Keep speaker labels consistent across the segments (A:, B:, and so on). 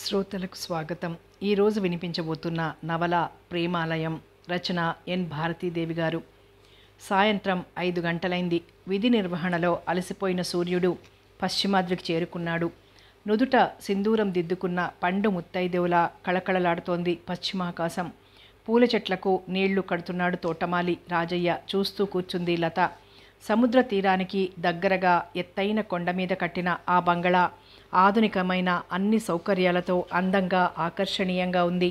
A: శ్రోతలకు స్వాగతం ఈరోజు వినిపించబోతున్న నవల ప్రేమాలయం రచన ఎన్ భారతీదేవి గారు సాయంత్రం ఐదు గంటలైంది విధి నిర్వహణలో అలసిపోయిన సూర్యుడు పశ్చిమాద్రికి చేరుకున్నాడు నుదుట సింధూరం దిద్దుకున్న పండు ముత్తైదేవులా కళకళలాడుతోంది పశ్చిమాకాశం పూల చెట్లకు నీళ్లు కడుతున్నాడు తోటమాలి రాజయ్య చూస్తూ కూర్చుంది లత సముద్ర తీరానికి దగ్గరగా ఎత్తైన కొండ మీద కట్టిన ఆ బంగళా ఆధునికమైన అన్ని సౌకర్యాలతో అందంగా ఆకర్షణీయంగా ఉంది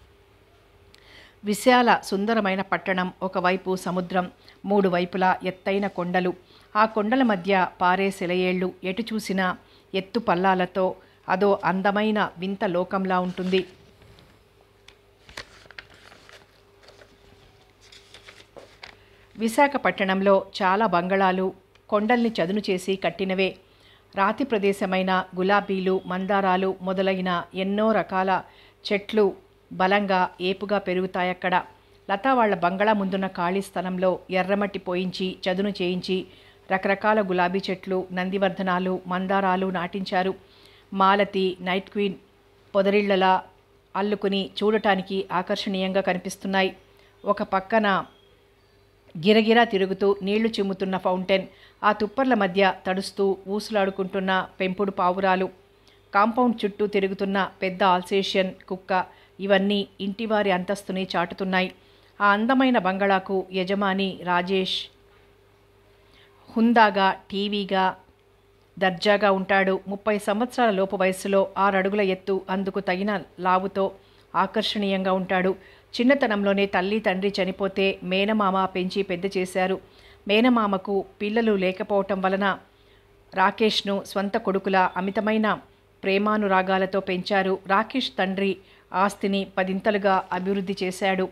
A: విశాల సుందరమైన పట్టణం ఒకవైపు సముద్రం మూడు వైపులా ఎత్తైన కొండలు ఆ కొండల మధ్య పారే సెలయేళ్ళు ఎటు చూసినా ఎత్తు పల్లాలతో అదో అందమైన వింత లోకంలా ఉంటుంది విశాఖపట్టణంలో చాలా బంగళాలు కొండల్ని చదును చేసి కట్టినవే రాతి ప్రదేశమైన గులాబీలు మందారాలు మొదలైన ఎన్నో రకాల చెట్లు బలంగా ఏపుగా పెరుగుతాయక్కడ లతా వాళ్ళ బంగళా ముందున్న ఖాళీ స్థలంలో ఎర్రమట్టి పోయించి చదును చేయించి రకరకాల గులాబీ చెట్లు నందివర్ధనాలు మందారాలు నాటించారు మాలతి నైట్ క్వీన్ పొదరిళ్లలా అల్లుకుని చూడటానికి ఆకర్షణీయంగా కనిపిస్తున్నాయి ఒక పక్కన గిరగిరా తిరుగుతూ నీళ్లు చిమ్ముతున్న ఫౌంటైన్ ఆ తుప్పర్ల మధ్య తడుస్తూ ఊసులాడుకుంటున్న పెంపుడు పావురాలు కాంపౌండ్ చుట్టూ తిరుగుతున్న పెద్ద ఆల్సేషియన్ కుక్క ఇవన్నీ ఇంటివారి అంతస్తుని చాటుతున్నాయి ఆ అందమైన బంగళాకు యజమాని రాజేష్ హుందాగా టీవీగా దర్జాగా ఉంటాడు ముప్పై సంవత్సరాల లోపు వయస్సులో ఆరడుగుల ఎత్తు అందుకు తగిన లావుతో ఆకర్షణీయంగా ఉంటాడు చిన్నతనంలోనే తల్లి తండ్రి చనిపోతే మేనమామ పెంచి పెద్ద చేశారు మేనమామకు పిల్లలు లేకపోవటం వలన రాకేష్ను స్వంత కొడుకుల అమితమైన ప్రేమానురాగాలతో పెంచారు రాకేష్ తండ్రి ఆస్తిని పదింతలుగా అభివృద్ధి చేశాడు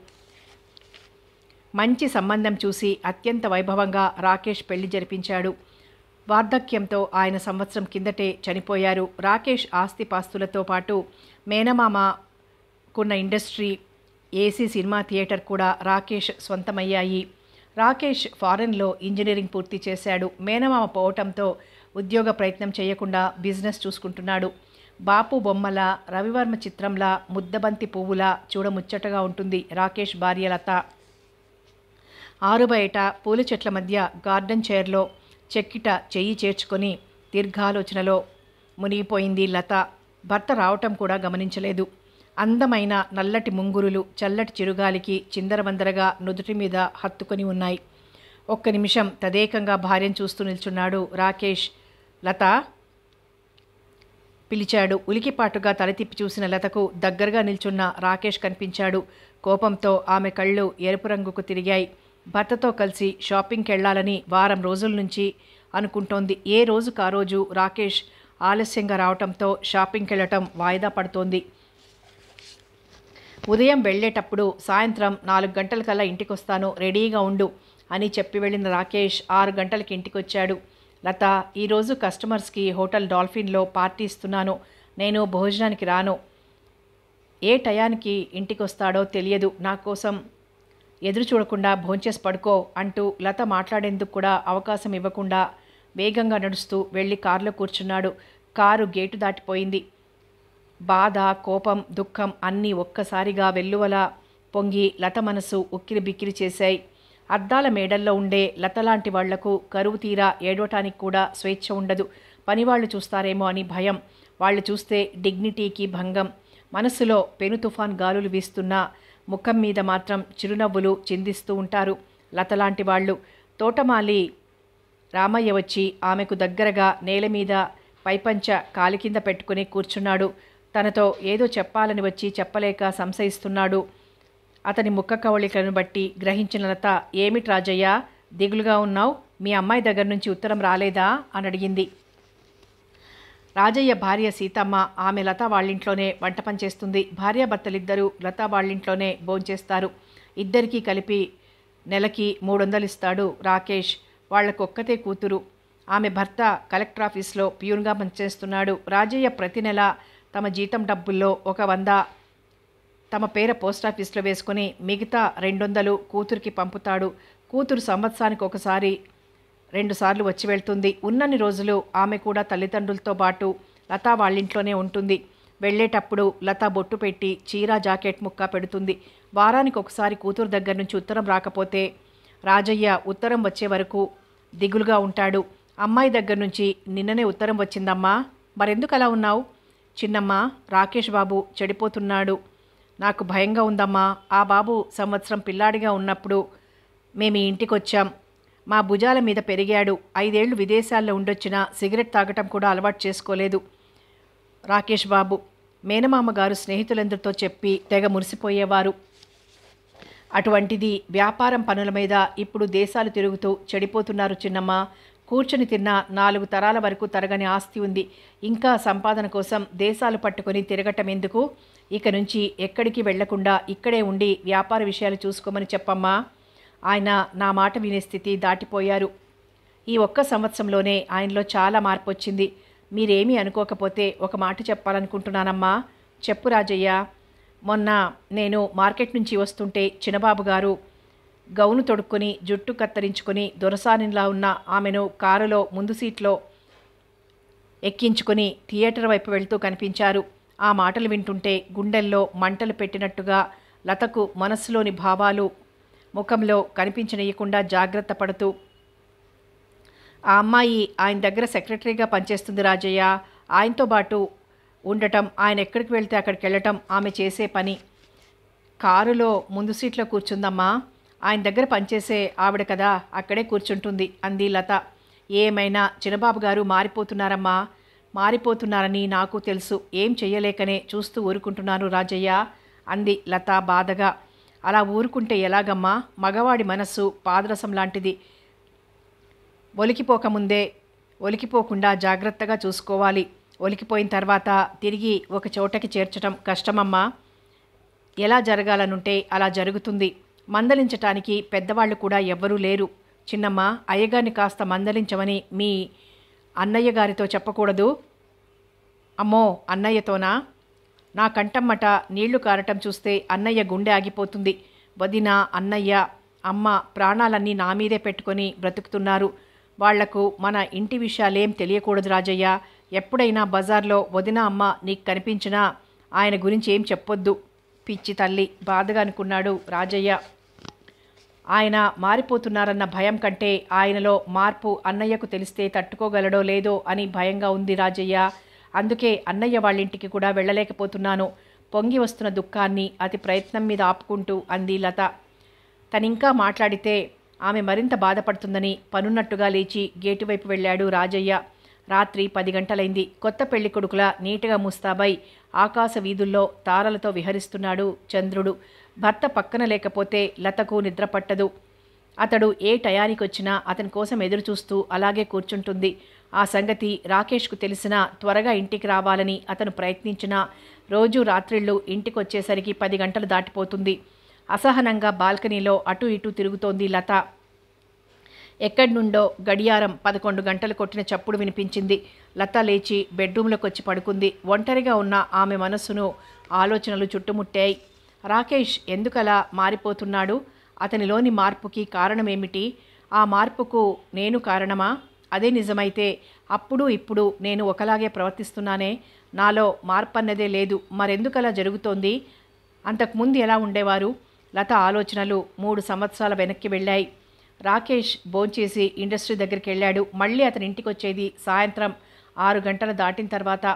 A: మంచి సంబంధం చూసి అత్యంత వైభవంగా రాకేష్ పెళ్లి జరిపించాడు వార్ధక్యంతో ఆయన సంవత్సరం కిందటే చనిపోయారు రాకేష్ ఆస్తిపాస్తులతో పాటు మేనమామకున్న ఇండస్ట్రీ ఏసీ సినిమా థియేటర్ కూడా రాకేష్ సొంతమయ్యాయి రాకేష్ ఫారెన్లో ఇంజనీరింగ్ పూర్తి చేశాడు మేనమామ పోవటంతో ఉద్యోగ ప్రయత్నం చేయకుండా బిజినెస్ చూసుకుంటున్నాడు బాపు బొమ్మల రవివర్మ చిత్రంలా ముద్దబంతి పువ్వులా చూడముచ్చటగా ఉంటుంది రాకేష్ భార్య లత ఆరు బయట పూల చెట్ల మధ్య గార్డెన్ చైర్లో చెక్కిట చెయ్యి చేర్చుకొని దీర్ఘాలోచనలో మునిగిపోయింది లత భర్త రావటం కూడా గమనించలేదు అందమైన నల్లటి ముంగురులు చల్లటి చిరుగాలికి చిందరవందరగా నుదుటి మీద హత్తుకొని ఉన్నాయి ఒక్క నిమిషం తదేకంగా భార్యను చూస్తూ నిల్చున్నాడు రాకేష్ లత పిలిచాడు ఉలికిపాటుగా తల తిప్పి చూసిన లతకు దగ్గరగా నిల్చున్న రాకేష్ కనిపించాడు కోపంతో ఆమె కళ్ళు ఎరుపు రంగుకు తిరిగాయి భర్తతో కలిసి షాపింగ్కి వెళ్ళాలని వారం రోజుల నుంచి అనుకుంటోంది ఏ రోజుకు ఆ రోజు రాకేష్ ఆలస్యంగా రావటంతో షాపింగ్కి వెళ్ళటం వాయిదా పడుతోంది ఉదయం వెళ్ళేటప్పుడు సాయంత్రం నాలుగు గంటలకల్లా ఇంటికి వస్తాను రెడీగా ఉండు అని చెప్పి వెళ్ళిన రాకేష్ ఆరు గంటలకి ఇంటికి వచ్చాడు లత ఈరోజు కస్టమర్స్కి హోటల్ డాల్ఫిన్లో పార్టీ ఇస్తున్నాను నేను భోజనానికి రాను ఏ టయానికి ఇంటికి వస్తాడో తెలియదు నా కోసం ఎదురు చూడకుండా భోంచేసి పడుకో అంటూ లత మాట్లాడేందుకు కూడా అవకాశం ఇవ్వకుండా వేగంగా నడుస్తూ వెళ్ళి కారులో కూర్చున్నాడు కారు గేటు దాటిపోయింది బాధ కోపం దుఃఖం అన్నీ ఒక్కసారిగా వెల్లువలా పొంగి లత మనసు ఉక్కిరి బిక్కిరి చేశాయి అద్దాల మేడల్లో ఉండే లత లాంటి వాళ్లకు కరువు తీరా ఏడవటానికి కూడా స్వేచ్ఛ ఉండదు పనివాళ్లు చూస్తారేమో అని భయం వాళ్ళు చూస్తే డిగ్నిటీకి భంగం మనసులో పెను తుఫాన్ గాలులు వీస్తున్నా ముఖం మీద మాత్రం చిరునవ్వులు చిందిస్తూ ఉంటారు లత లాంటి వాళ్ళు తోటమాలి రామయ్య వచ్చి ఆమెకు దగ్గరగా నేల మీద పైపంచ కాలి కింద పెట్టుకుని కూర్చున్నాడు తనతో ఏదో చెప్పాలని వచ్చి చెప్పలేక సంశయిస్తున్నాడు అతని ముఖ కవళికలను బట్టి గ్రహించిన లత ఏమిటి రాజయ్య దిగులుగా ఉన్నావు మీ అమ్మాయి దగ్గర నుంచి ఉత్తరం రాలేదా అని అడిగింది రాజయ్య భార్య సీతమ్మ ఆమె లత వాళ్ళింట్లోనే వంట పని చేస్తుంది భార్యాభర్తలిద్దరూ లత వాళ్ళింట్లోనే భోంచేస్తారు ఇద్దరికీ కలిపి నెలకి మూడు వందలు ఇస్తాడు రాకేష్ వాళ్ళకొక్కతే కూతురు ఆమె భర్త కలెక్టర్ ఆఫీస్లో ప్యూన్గా పనిచేస్తున్నాడు రాజయ్య ప్రతి నెల తమ జీతం డబ్బుల్లో ఒక వంద తమ పేర పోస్ట్ ఆఫీస్లో వేసుకొని మిగతా రెండు వందలు కూతురికి పంపుతాడు కూతురు సంవత్సరానికి ఒకసారి రెండుసార్లు వచ్చి వెళ్తుంది ఉన్నన్ని రోజులు ఆమె కూడా తల్లిదండ్రులతో పాటు లతా వాళ్ళింట్లోనే ఉంటుంది వెళ్ళేటప్పుడు లత బొట్టు పెట్టి చీర జాకెట్ ముక్క పెడుతుంది వారానికి ఒకసారి కూతురు దగ్గర నుంచి ఉత్తరం రాకపోతే రాజయ్య ఉత్తరం వచ్చే వరకు దిగులుగా ఉంటాడు అమ్మాయి దగ్గర నుంచి నిన్ననే ఉత్తరం వచ్చిందమ్మా మరెందుకు అలా ఉన్నావు చిన్నమ్మ రాకేష్ బాబు చెడిపోతున్నాడు నాకు భయంగా ఉందమ్మా ఆ బాబు సంవత్సరం పిల్లాడిగా ఉన్నప్పుడు మేము ఈ ఇంటికి వచ్చాం మా భుజాల మీద పెరిగాడు ఐదేళ్లు విదేశాల్లో ఉండొచ్చిన సిగరెట్ తాగటం కూడా అలవాటు చేసుకోలేదు రాకేష్ బాబు మేనమామ గారు స్నేహితులందరితో చెప్పి తెగ మురిసిపోయేవారు అటువంటిది వ్యాపారం పనుల మీద ఇప్పుడు దేశాలు తిరుగుతూ చెడిపోతున్నారు చిన్నమ్మ కూర్చుని తిన్న నాలుగు తరాల వరకు తరగని ఆస్తి ఉంది ఇంకా సంపాదన కోసం దేశాలు పట్టుకొని తిరగటం ఎందుకు ఇక నుంచి ఎక్కడికి వెళ్లకుండా ఇక్కడే ఉండి వ్యాపార విషయాలు చూసుకోమని చెప్పమ్మా ఆయన నా మాట వినే స్థితి దాటిపోయారు ఈ ఒక్క సంవత్సరంలోనే ఆయనలో చాలా మార్పు వచ్చింది మీరేమీ అనుకోకపోతే ఒక మాట చెప్పాలనుకుంటున్నానమ్మా చెప్పు రాజయ్య మొన్న నేను మార్కెట్ నుంచి వస్తుంటే చిన్నబాబు గారు గౌను తొడుక్కొని జుట్టు కత్తిరించుకొని దొరసానిలా ఉన్న ఆమెను కారులో ముందు సీట్లో ఎక్కించుకొని థియేటర్ వైపు వెళ్తూ కనిపించారు ఆ మాటలు వింటుంటే గుండెల్లో మంటలు పెట్టినట్టుగా లతకు మనస్సులోని భావాలు ముఖంలో కనిపించనీయకుండా జాగ్రత్త పడుతూ ఆ అమ్మాయి ఆయన దగ్గర సెక్రటరీగా పనిచేస్తుంది రాజయ్య ఆయనతో పాటు ఉండటం ఆయన ఎక్కడికి వెళ్తే అక్కడికి వెళ్ళటం ఆమె చేసే పని కారులో ముందు సీట్లో కూర్చుందమ్మా ఆయన దగ్గర పనిచేసే ఆవిడ కదా అక్కడే కూర్చుంటుంది అంది లత ఏమైనా చిన్నబాబు గారు మారిపోతున్నారమ్మా మారిపోతున్నారని నాకు తెలుసు ఏం చెయ్యలేకనే చూస్తూ ఊరుకుంటున్నాను రాజయ్య అంది లత బాధగా అలా ఊరుకుంటే ఎలాగమ్మా మగవాడి మనస్సు పాదరసం లాంటిది ఒలికిపోకముందే ఒలికిపోకుండా జాగ్రత్తగా చూసుకోవాలి ఒలికిపోయిన తర్వాత తిరిగి ఒక చోటకి చేర్చడం కష్టమమ్మా ఎలా జరగాలనుంటే అలా జరుగుతుంది మందలించటానికి పెద్దవాళ్ళు కూడా ఎవ్వరూ లేరు చిన్నమ్మ అయ్యగారిని కాస్త మందలించమని మీ అన్నయ్య గారితో చెప్పకూడదు అమ్మో అన్నయ్యతోనా నా కంఠమ్మట నీళ్లు కారటం చూస్తే అన్నయ్య గుండె ఆగిపోతుంది వదిన అన్నయ్య అమ్మ ప్రాణాలన్నీ నా మీదే పెట్టుకొని బ్రతుకుతున్నారు వాళ్లకు మన ఇంటి విషయాలేం తెలియకూడదు రాజయ్య ఎప్పుడైనా బజార్లో వదిన అమ్మ నీకు కనిపించినా ఆయన గురించి ఏం చెప్పొద్దు పిచ్చి తల్లి బాధగా అనుకున్నాడు రాజయ్య ఆయన మారిపోతున్నారన్న భయం కంటే ఆయనలో మార్పు అన్నయ్యకు తెలిస్తే తట్టుకోగలడో లేదో అని భయంగా ఉంది రాజయ్య అందుకే అన్నయ్య వాళ్ళింటికి కూడా వెళ్ళలేకపోతున్నాను పొంగి వస్తున్న దుఃఖాన్ని అతి ప్రయత్నం మీద ఆపుకుంటూ అంది లత తనింకా మాట్లాడితే ఆమె మరింత బాధపడుతుందని పనున్నట్టుగా లేచి గేటు వైపు వెళ్ళాడు రాజయ్య రాత్రి పది గంటలైంది కొత్త పెళ్లి కొడుకుల నీటిగా ముస్తాబై ఆకాశ వీధుల్లో తారలతో విహరిస్తున్నాడు చంద్రుడు భర్త పక్కన లేకపోతే లతకు నిద్ర పట్టదు అతడు ఏ టయానికి వచ్చినా అతని కోసం ఎదురు చూస్తూ అలాగే కూర్చుంటుంది ఆ సంగతి రాకేష్కు తెలిసినా త్వరగా ఇంటికి రావాలని అతను ప్రయత్నించినా రోజు రాత్రిళ్ళు ఇంటికి వచ్చేసరికి పది గంటలు దాటిపోతుంది అసహనంగా బాల్కనీలో అటు ఇటు తిరుగుతోంది లత ఎక్కడి నుండో గడియారం పదకొండు గంటలు కొట్టిన చప్పుడు వినిపించింది లత లేచి బెడ్రూమ్లోకి వచ్చి పడుకుంది ఒంటరిగా ఉన్న ఆమె మనస్సును ఆలోచనలు చుట్టుముట్టాయి రాకేష్ ఎందుకలా మారిపోతున్నాడు అతనిలోని మార్పుకి కారణమేమిటి ఆ మార్పుకు నేను కారణమా అదే నిజమైతే అప్పుడు ఇప్పుడు నేను ఒకలాగే ప్రవర్తిస్తున్నానే నాలో మార్పు అన్నదే లేదు మరెందుకలా జరుగుతోంది అంతకుముందు ఎలా ఉండేవారు లత ఆలోచనలు మూడు సంవత్సరాల వెనక్కి వెళ్ళాయి రాకేష్ భోంచేసి ఇండస్ట్రీ దగ్గరికి వెళ్ళాడు మళ్ళీ అతని ఇంటికి వచ్చేది సాయంత్రం ఆరు గంటలు దాటిన తర్వాత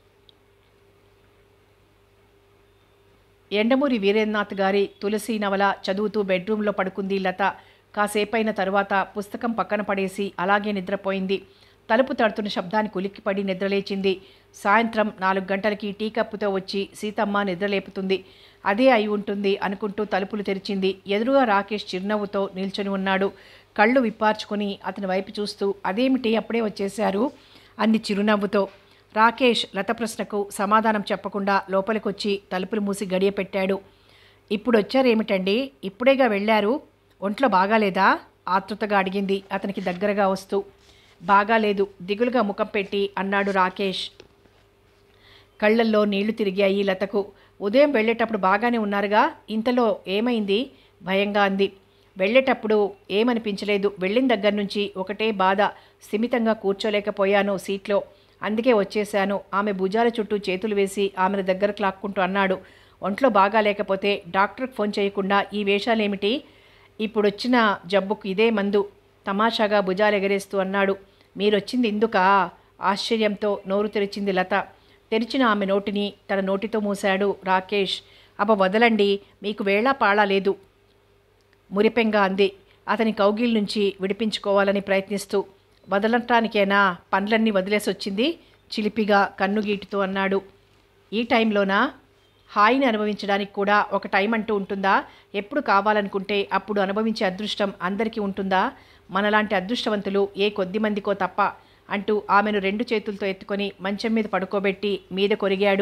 A: ఎండమూరి వీరేంద్రనాథ్ గారి తులసి నవల చదువుతూ బెడ్రూమ్లో పడుకుంది లత కాసేపైన తరువాత పుస్తకం పక్కన పడేసి అలాగే నిద్రపోయింది తలుపు తడుతున్న శబ్దానికి ఉలిక్కిపడి నిద్రలేచింది సాయంత్రం నాలుగు గంటలకి టీ కప్పుతో వచ్చి సీతమ్మ నిద్రలేపుతుంది అదే అయి ఉంటుంది అనుకుంటూ తలుపులు తెరిచింది ఎదురుగా రాకేష్ చిరునవ్వుతో నిల్చొని ఉన్నాడు కళ్ళు విప్పార్చుకొని అతని వైపు చూస్తూ అదేమిటి అప్పుడే వచ్చేశారు అన్ని చిరునవ్వుతో రాకేష్ లత ప్రశ్నకు సమాధానం చెప్పకుండా లోపలికొచ్చి తలుపులు మూసి గడియ పెట్టాడు ఇప్పుడు వచ్చారేమిటండి ఇప్పుడేగా వెళ్ళారు ఒంట్లో బాగాలేదా ఆతృతగా అడిగింది అతనికి దగ్గరగా వస్తూ బాగాలేదు దిగులుగా ముఖం పెట్టి అన్నాడు రాకేష్ కళ్ళల్లో నీళ్లు తిరిగాయి లతకు ఉదయం వెళ్ళేటప్పుడు బాగానే ఉన్నారుగా ఇంతలో ఏమైంది భయంగా అంది వెళ్ళేటప్పుడు ఏమనిపించలేదు వెళ్ళిన దగ్గర నుంచి ఒకటే బాధ స్థిమితంగా కూర్చోలేకపోయాను సీట్లో అందుకే వచ్చేశాను ఆమె భుజాల చుట్టూ చేతులు వేసి ఆమెను దగ్గరకు లాక్కుంటూ అన్నాడు ఒంట్లో బాగా లేకపోతే డాక్టర్కి ఫోన్ చేయకుండా ఈ వేషాలేమిటి ఇప్పుడొచ్చిన జబ్బుకు ఇదే మందు తమాషాగా భుజాలు ఎగరేస్తూ అన్నాడు మీరొచ్చింది ఇందుకా ఆశ్చర్యంతో నోరు తెరిచింది లత తెరిచిన ఆమె నోటిని తన నోటితో మూశాడు రాకేష్ అబ్బ వదలండి మీకు వేళా పాళా లేదు మురిపెంగా అంది అతని కౌగిల్ నుంచి విడిపించుకోవాలని ప్రయత్నిస్తూ వదలటానికేనా పండ్లన్నీ వదిలేసి వచ్చింది చిలిపిగా కన్నుగీటుతూ అన్నాడు ఈ టైంలోనా హాయిని అనుభవించడానికి కూడా ఒక టైం అంటూ ఉంటుందా ఎప్పుడు కావాలనుకుంటే అప్పుడు అనుభవించే అదృష్టం అందరికీ ఉంటుందా మనలాంటి అదృష్టవంతులు ఏ కొద్ది మందికో తప్ప అంటూ ఆమెను రెండు చేతులతో ఎత్తుకొని మంచం మీద పడుకోబెట్టి మీద కొరిగాడు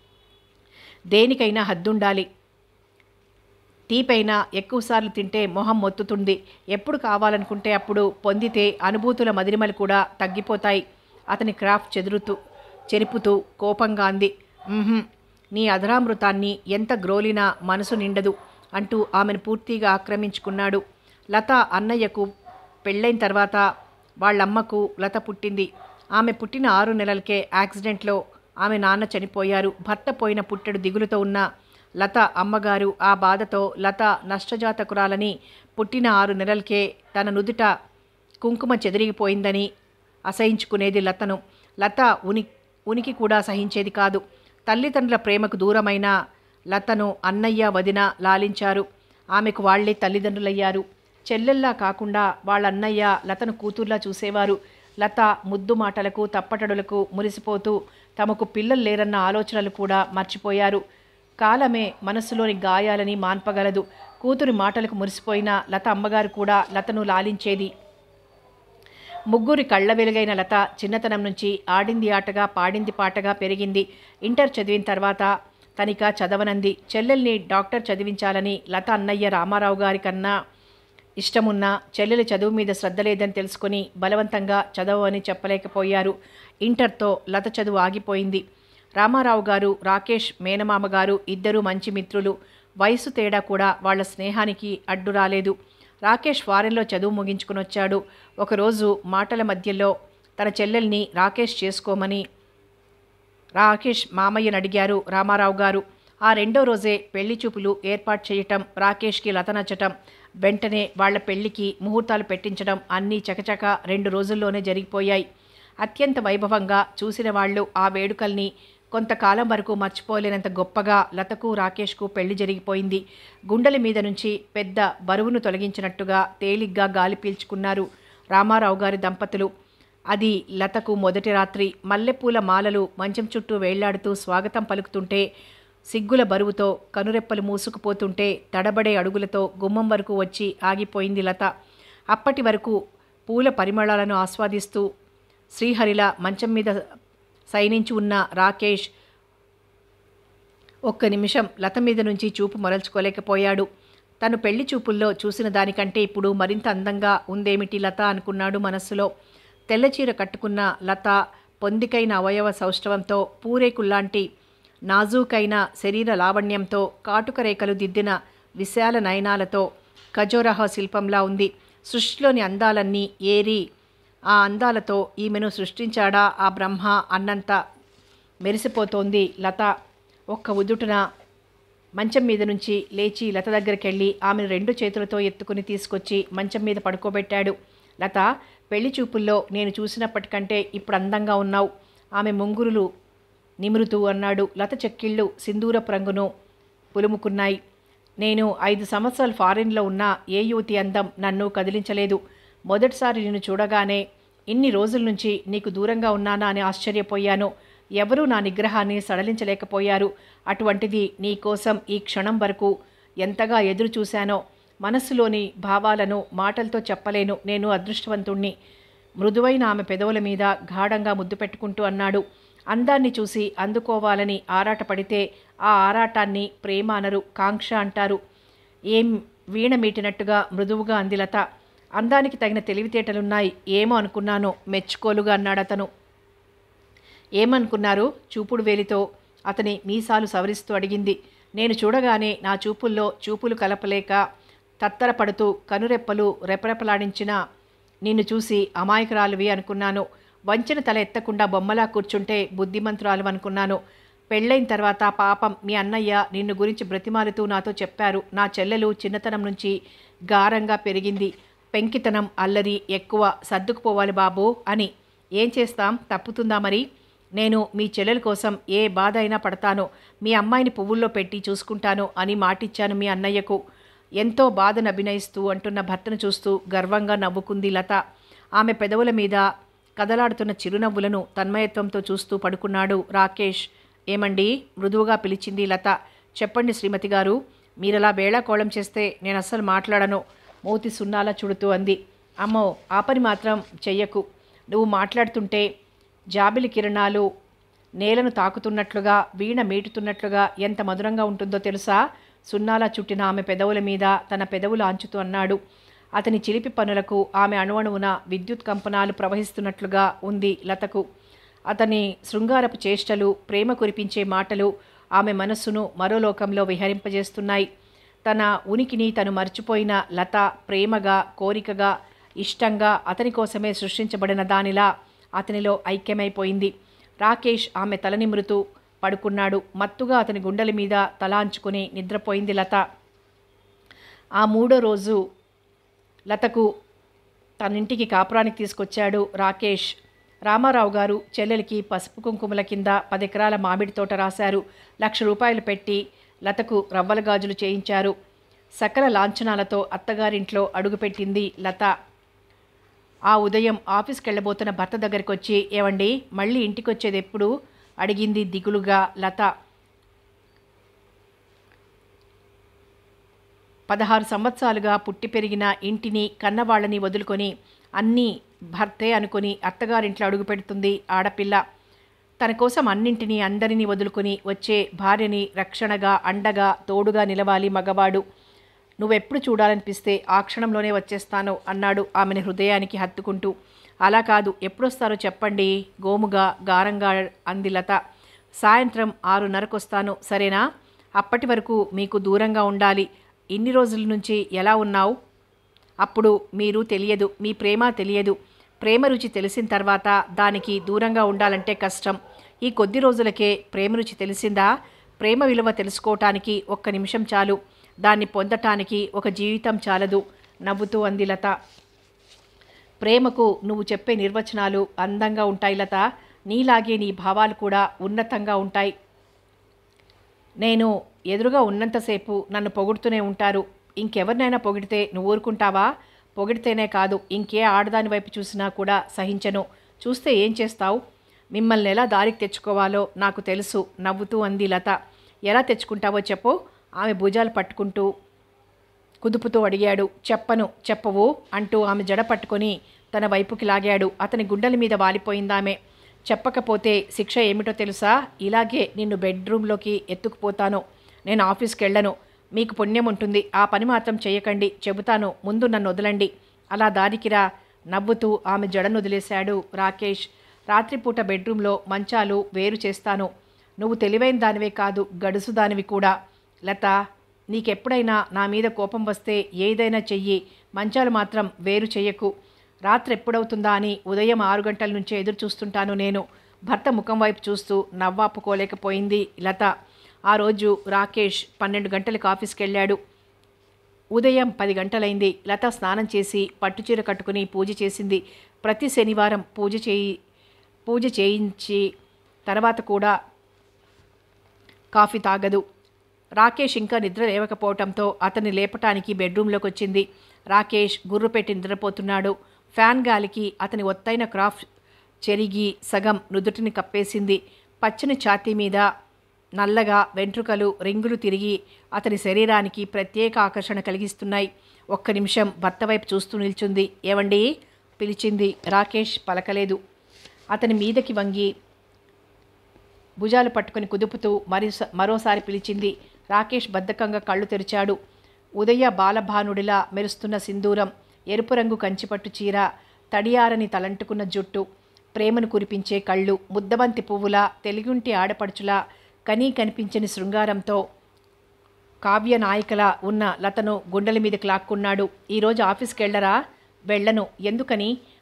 A: దేనికైనా హద్దుండాలి టీ పైన ఎక్కువసార్లు తింటే మొహం మొత్తుతుంది ఎప్పుడు కావాలనుకుంటే అప్పుడు పొందితే అనుభూతుల మదిరిమలు కూడా తగ్గిపోతాయి అతని క్రాఫ్ట్ చెదురుతూ చెరుపుతూ కోపంగా అంది "ఉహుం, నీ అధరామృతాన్ని ఎంత గ్రోలినా మనసు నిండదు అంటూ ఆమెను పూర్తిగా ఆక్రమించుకున్నాడు లత అన్నయ్యకు పెళ్ళైన తర్వాత వాళ్ళమ్మకు లత పుట్టింది ఆమె పుట్టిన ఆరు నెలలకే యాక్సిడెంట్లో ఆమె నాన్న చనిపోయారు భర్త పోయిన పుట్టెడు దిగులుతో ఉన్న లత అమ్మగారు ఆ బాధతో లత నష్టజాతకురాలని పుట్టిన ఆరు నెలలకే తన నుదుట కుంకుమ చెదిరిగిపోయిందని అసహించుకునేది లతను లత ఉని ఉనికి కూడా సహించేది కాదు తల్లిదండ్రుల ప్రేమకు దూరమైన లతను అన్నయ్య వదిన లాలించారు ఆమెకు వాళ్లే తల్లిదండ్రులయ్యారు చెల్లెల్లా కాకుండా వాళ్ళ అన్నయ్య లతను కూతుర్లా చూసేవారు లత ముద్దు మాటలకు తప్పటడులకు మురిసిపోతూ తమకు పిల్లలు లేరన్న ఆలోచనలు కూడా మర్చిపోయారు కాలమే మనస్సులోని గాయాలని మాన్పగలదు కూతురి మాటలకు మురిసిపోయిన లత అమ్మగారు కూడా లతను లాలించేది ముగ్గురి కళ్ళ వెలుగైన లత చిన్నతనం నుంచి ఆడింది ఆటగా పాడింది పాటగా పెరిగింది ఇంటర్ చదివిన తర్వాత తనిక చదవనంది చెల్లెల్ని డాక్టర్ చదివించాలని లత అన్నయ్య రామారావు గారి కన్నా ఇష్టమున్నా చెల్లెలి చదువు మీద శ్రద్ధ లేదని తెలుసుకుని బలవంతంగా చదవని చెప్పలేకపోయారు ఇంటర్తో లత చదువు ఆగిపోయింది రామారావు గారు రాకేష్ మేనమామ గారు ఇద్దరూ మంచి మిత్రులు వయసు తేడా కూడా వాళ్ళ స్నేహానికి అడ్డు రాలేదు రాకేష్ ఫారెన్లో చదువు ముగించుకుని వచ్చాడు ఒకరోజు మాటల మధ్యలో తన చెల్లెల్ని రాకేష్ చేసుకోమని రాకేష్ మామయ్యని అడిగారు రామారావు గారు ఆ రెండో రోజే పెళ్లి చూపులు ఏర్పాటు చేయటం రాకేష్కి లత నచ్చటం వెంటనే వాళ్ళ పెళ్లికి ముహూర్తాలు పెట్టించడం అన్నీ చకచక రెండు రోజుల్లోనే జరిగిపోయాయి అత్యంత వైభవంగా చూసిన వాళ్ళు ఆ వేడుకల్ని కొంతకాలం వరకు మర్చిపోలేనంత గొప్పగా లతకు రాకేష్కు పెళ్లి జరిగిపోయింది గుండెల మీద నుంచి పెద్ద బరువును తొలగించినట్టుగా తేలిగ్గా గాలి పీల్చుకున్నారు రామారావు గారి దంపతులు అది లతకు మొదటి రాత్రి మల్లెపూల మాలలు మంచం చుట్టూ వేళ్లాడుతూ స్వాగతం పలుకుతుంటే సిగ్గుల బరువుతో కనురెప్పలు మూసుకుపోతుంటే తడబడే అడుగులతో గుమ్మం వరకు వచ్చి ఆగిపోయింది లత అప్పటి వరకు పూల పరిమళాలను ఆస్వాదిస్తూ శ్రీహరిల మంచం మీద సైనించి ఉన్న రాకేష్ ఒక్క నిమిషం లత మీద నుంచి చూపు మరల్చుకోలేకపోయాడు తను పెళ్లి చూపుల్లో చూసిన దానికంటే ఇప్పుడు మరింత అందంగా ఉందేమిటి లత అనుకున్నాడు మనస్సులో తెల్లచీర కట్టుకున్న లత పొందికైన అవయవ సౌష్ఠవంతో పూరేకుల్లాంటి నాజూకైన శరీర లావణ్యంతో కాటుక రేఖలు దిద్దిన విశాల నయనాలతో ఖజోరహ శిల్పంలా ఉంది సృష్టిలోని అందాలన్నీ ఏరి ఆ అందాలతో ఈమెను సృష్టించాడా ఆ బ్రహ్మ అన్నంత మెరిసిపోతోంది లత ఒక్క ఉదుటున మంచం మీద నుంచి లేచి లత దగ్గరికి వెళ్ళి ఆమెను రెండు చేతులతో ఎత్తుకుని తీసుకొచ్చి మంచం మీద పడుకోబెట్టాడు లత పెళ్లి చూపుల్లో నేను చూసినప్పటికంటే ఇప్పుడు అందంగా ఉన్నావు ఆమె ముంగురులు నిమురుతూ అన్నాడు లత చెక్కిళ్ళు సింధూరపు రంగును పులుముకున్నాయి నేను ఐదు సంవత్సరాలు ఫారిన్లో ఉన్న ఏ యువతి అందం నన్ను కదిలించలేదు మొదటిసారి నిన్ను చూడగానే ఇన్ని రోజుల నుంచి నీకు దూరంగా ఉన్నానా అని ఆశ్చర్యపోయాను ఎవరూ నా నిగ్రహాన్ని సడలించలేకపోయారు అటువంటిది నీ కోసం ఈ క్షణం వరకు ఎంతగా ఎదురు చూశానో మనస్సులోని భావాలను మాటలతో చెప్పలేను నేను అదృష్టవంతుణ్ణి మృదువైన ఆమె పెదవుల మీద గాఢంగా ముద్దు పెట్టుకుంటూ అన్నాడు అందాన్ని చూసి అందుకోవాలని ఆరాటపడితే ఆ ఆరాటాన్ని ప్రేమ అనరు కాంక్ష అంటారు ఏం వీణ మీటినట్టుగా మృదువుగా అందిలత అందానికి తగిన తెలివితేటలున్నాయి ఏమో అనుకున్నాను మెచ్చుకోలుగా అన్నాడు అతను ఏమనుకున్నారు చూపుడు వేలితో అతని మీసాలు సవరిస్తూ అడిగింది నేను చూడగానే నా చూపుల్లో చూపులు కలపలేక తత్తరపడుతూ కనురెప్పలు రెపరెపలాడించిన నిన్ను చూసి అమాయకురాలువి అనుకున్నాను వంచిన తల ఎత్తకుండా బొమ్మలా కూర్చుంటే బుద్ధిమంతురాలు అనుకున్నాను పెళ్ళైన తర్వాత పాపం మీ అన్నయ్య నిన్ను గురించి బ్రతిమాలుతూ నాతో చెప్పారు నా చెల్లెలు చిన్నతనం నుంచి గారంగా పెరిగింది పెంకితనం అల్లరి ఎక్కువ సర్దుకుపోవాలి బాబు అని ఏం చేస్తాం తప్పుతుందా మరి నేను మీ చెల్లెల కోసం ఏ బాధ అయినా పడతాను మీ అమ్మాయిని పువ్వుల్లో పెట్టి చూసుకుంటాను అని మాటిచ్చాను మీ అన్నయ్యకు ఎంతో బాధను అభినయిస్తూ అంటున్న భర్తను చూస్తూ గర్వంగా నవ్వుకుంది లత ఆమె పెదవుల మీద కదలాడుతున్న చిరునవ్వులను తన్మయత్వంతో చూస్తూ పడుకున్నాడు రాకేష్ ఏమండి మృదువుగా పిలిచింది లత చెప్పండి శ్రీమతి గారు మీరలా వేళాకోళం చేస్తే నేను అస్సలు మాట్లాడను మూతి సున్నాలా చుడుతూ అంది అమ్మో ఆ పని మాత్రం చెయ్యకు నువ్వు మాట్లాడుతుంటే జాబిలి కిరణాలు నేలను తాకుతున్నట్లుగా వీణ మీటుతున్నట్లుగా ఎంత మధురంగా ఉంటుందో తెలుసా సున్నాలా చుట్టిన ఆమె పెదవుల మీద తన పెదవులు ఆంచుతూ అన్నాడు అతని చిలిపి పనులకు ఆమె అణువణువున విద్యుత్ కంపనాలు ప్రవహిస్తున్నట్లుగా ఉంది లతకు అతని శృంగారపు చేష్టలు ప్రేమ కురిపించే మాటలు ఆమె మనస్సును మరో లోకంలో విహరింపజేస్తున్నాయి తన ఉనికిని తను మర్చిపోయిన లత ప్రేమగా కోరికగా ఇష్టంగా అతని కోసమే సృష్టించబడిన దానిలా అతనిలో ఐక్యమైపోయింది రాకేష్ ఆమె తల నిమురుతూ పడుకున్నాడు మత్తుగా అతని గుండెల మీద తలాంచుకుని నిద్రపోయింది లత ఆ మూడో రోజు లతకు తన ఇంటికి కాపురానికి తీసుకొచ్చాడు రాకేష్ రామారావు గారు చెల్లెలికి పసుపు కుంకుమల కింద పది ఎకరాల మామిడి తోట రాశారు లక్ష రూపాయలు పెట్టి లతకు రవ్వల గాజులు చేయించారు సకల లాంఛనాలతో అత్తగారింట్లో అడుగుపెట్టింది లత ఆ ఉదయం ఆఫీస్కి వెళ్ళబోతున్న భర్త దగ్గరికి వచ్చి ఏవండి మళ్ళీ ఇంటికి వచ్చేది ఎప్పుడు అడిగింది దిగులుగా లత పదహారు సంవత్సరాలుగా పుట్టి పెరిగిన ఇంటిని కన్నవాళ్ళని వదులుకొని అన్నీ భర్తే అనుకుని అత్తగారింట్లో అడుగుపెడుతుంది ఆడపిల్ల తన కోసం అన్నింటినీ అందరినీ వదులుకొని వచ్చే భార్యని రక్షణగా అండగా తోడుగా నిలవాలి మగవాడు నువ్వెప్పుడు చూడాలనిపిస్తే ఆ క్షణంలోనే వచ్చేస్తాను అన్నాడు ఆమెను హృదయానికి హత్తుకుంటూ అలా కాదు ఎప్పుడొస్తారో చెప్పండి గోముగా గారంగా అంది లత సాయంత్రం ఆరున్నరకు వస్తాను సరేనా అప్పటి వరకు మీకు దూరంగా ఉండాలి ఇన్ని రోజుల నుంచి ఎలా ఉన్నావు అప్పుడు మీరు తెలియదు మీ ప్రేమ తెలియదు ప్రేమ రుచి తెలిసిన తర్వాత దానికి దూరంగా ఉండాలంటే కష్టం ఈ కొద్ది రోజులకే ప్రేమ రుచి తెలిసిందా ప్రేమ విలువ తెలుసుకోవటానికి ఒక్క నిమిషం చాలు దాన్ని పొందటానికి ఒక జీవితం చాలదు నవ్వుతూ అంది లత ప్రేమకు నువ్వు చెప్పే నిర్వచనాలు అందంగా ఉంటాయి లత నీలాగే నీ భావాలు కూడా ఉన్నతంగా ఉంటాయి నేను ఎదురుగా ఉన్నంతసేపు నన్ను పొగుడుతూనే ఉంటారు ఇంకెవరినైనా పొగిడితే నువ్వు ఊరుకుంటావా పొగిడితేనే కాదు ఇంకే ఆడదాని వైపు చూసినా కూడా సహించను చూస్తే ఏం చేస్తావు మిమ్మల్ని ఎలా దారికి తెచ్చుకోవాలో నాకు తెలుసు నవ్వుతూ అంది లత ఎలా తెచ్చుకుంటావో చెప్పు ఆమె భుజాలు పట్టుకుంటూ కుదుపుతూ అడిగాడు చెప్పను చెప్పవు అంటూ ఆమె జడ పట్టుకొని తన వైపుకి లాగాడు అతని గుండెల మీద వాలిపోయిందామె చెప్పకపోతే శిక్ష ఏమిటో తెలుసా ఇలాగే నిన్ను బెడ్రూమ్లోకి ఎత్తుకుపోతాను నేను ఆఫీస్కి వెళ్ళను మీకు పుణ్యం ఉంటుంది ఆ పని మాత్రం చేయకండి చెబుతాను ముందు నన్ను వదలండి అలా దారికిరా నవ్వుతూ ఆమె జడను వదిలేశాడు రాకేష్ రాత్రిపూట బెడ్రూమ్లో మంచాలు వేరు చేస్తాను నువ్వు తెలివైన దానివే కాదు గడుసు దానివి కూడా లత నీకెప్పుడైనా నా మీద కోపం వస్తే ఏదైనా చెయ్యి మంచాలు మాత్రం వేరు చెయ్యకు రాత్రి ఎప్పుడవుతుందా అని ఉదయం ఆరు గంటల నుంచే ఎదురు చూస్తుంటాను నేను భర్త ముఖం వైపు చూస్తూ నవ్వాపుకోలేకపోయింది లత ఆ రోజు రాకేష్ పన్నెండు గంటలకు ఆఫీస్కి వెళ్ళాడు ఉదయం పది గంటలైంది లత స్నానం చేసి పట్టుచీర కట్టుకుని పూజ చేసింది ప్రతి శనివారం పూజ చేయి పూజ చేయించి తర్వాత కూడా కాఫీ తాగదు రాకేష్ ఇంకా నిద్ర లేవకపోవటంతో అతన్ని లేపటానికి బెడ్రూమ్లోకి వచ్చింది రాకేష్ గుర్రు పెట్టి నిద్రపోతున్నాడు ఫ్యాన్ గాలికి అతని ఒత్తైన క్రాఫ్ చెరిగి సగం నుదుటిని కప్పేసింది పచ్చని ఛాతీ మీద నల్లగా వెంట్రుకలు రింగులు తిరిగి అతని శరీరానికి ప్రత్యేక ఆకర్షణ కలిగిస్తున్నాయి ఒక్క నిమిషం భర్త వైపు చూస్తూ నిల్చుంది ఏవండి పిలిచింది రాకేష్ పలకలేదు అతని మీదకి వంగి భుజాలు పట్టుకుని కుదుపుతూ మరి మరోసారి పిలిచింది రాకేష్ బద్ధకంగా కళ్ళు తెరిచాడు ఉదయ బాలభానుడిలా మెరుస్తున్న సింధూరం ఎరుపు రంగు కంచిపట్టు చీర తడియారని తలంటుకున్న జుట్టు ప్రేమను కురిపించే కళ్ళు ముద్దబంతి పువ్వుల తెలుగుంటి ఆడపడుచులా కనీ కనిపించని శృంగారంతో కావ్య నాయికలా ఉన్న లతను గుండెల మీదకి లాక్కున్నాడు ఈరోజు ఆఫీస్కి వెళ్ళరా వెళ్ళను ఎందుకని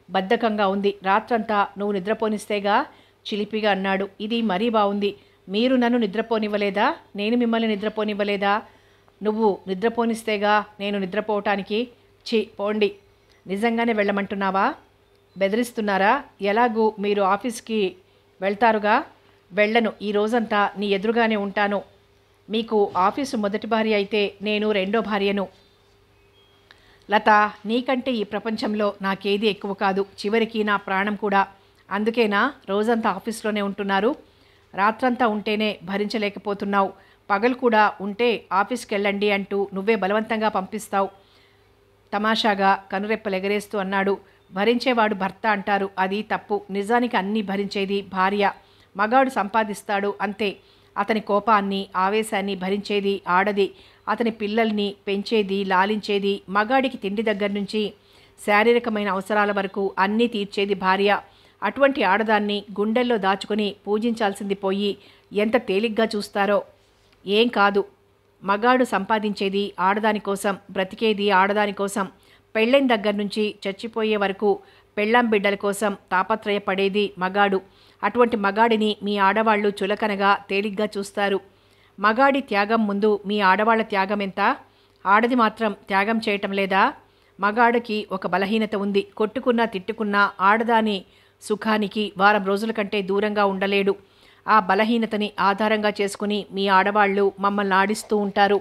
A: బద్ధకంగా ఉంది రాత్రంతా నువ్వు నిద్రపోనిస్తేగా చిలిపిగా అన్నాడు ఇది మరీ బాగుంది మీరు నన్ను నిద్రపోనివ్వలేదా నేను మిమ్మల్ని నిద్రపోనివ్వలేదా నువ్వు నిద్రపోనిస్తేగా నేను నిద్రపోవటానికి చి పోండి నిజంగానే వెళ్ళమంటున్నావా బెదిరిస్తున్నారా ఎలాగూ మీరు ఆఫీస్కి వెళ్తారుగా వెళ్ళను ఈ రోజంతా నీ ఎదురుగానే ఉంటాను మీకు ఆఫీసు మొదటి భార్య అయితే నేను రెండో భార్యను లత నీకంటే ఈ ప్రపంచంలో నాకేది ఎక్కువ కాదు చివరికి నా ప్రాణం కూడా అందుకేనా రోజంతా ఆఫీస్లోనే ఉంటున్నారు రాత్రంతా ఉంటేనే భరించలేకపోతున్నావు పగలు కూడా ఉంటే ఆఫీస్కి వెళ్ళండి అంటూ నువ్వే బలవంతంగా పంపిస్తావు తమాషాగా కనురెప్పలు ఎగరేస్తూ అన్నాడు భరించేవాడు భర్త అంటారు అది తప్పు నిజానికి అన్నీ భరించేది భార్య మగాడు సంపాదిస్తాడు అంతే అతని కోపాన్ని ఆవేశాన్ని భరించేది ఆడది అతని పిల్లల్ని పెంచేది లాలించేది మగాడికి తిండి దగ్గర నుంచి శారీరకమైన అవసరాల వరకు అన్నీ తీర్చేది భార్య అటువంటి ఆడదాన్ని గుండెల్లో దాచుకొని పూజించాల్సింది పోయి ఎంత తేలిగ్గా చూస్తారో ఏం కాదు మగాడు సంపాదించేది ఆడదాని కోసం బ్రతికేది ఆడదాని కోసం పెళ్ళైన దగ్గర నుంచి చచ్చిపోయే వరకు పెళ్ళాం బిడ్డల కోసం తాపత్రయపడేది మగాడు అటువంటి మగాడిని మీ ఆడవాళ్ళు చులకనగా తేలిగ్గా చూస్తారు మగాడి త్యాగం ముందు మీ ఆడవాళ్ళ త్యాగం ఎంత ఆడది మాత్రం త్యాగం చేయటం లేదా మగాడికి ఒక బలహీనత ఉంది కొట్టుకున్నా తిట్టుకున్నా ఆడదాని సుఖానికి వారం రోజుల కంటే దూరంగా ఉండలేడు ఆ బలహీనతని ఆధారంగా చేసుకుని మీ ఆడవాళ్ళు మమ్మల్ని ఆడిస్తూ ఉంటారు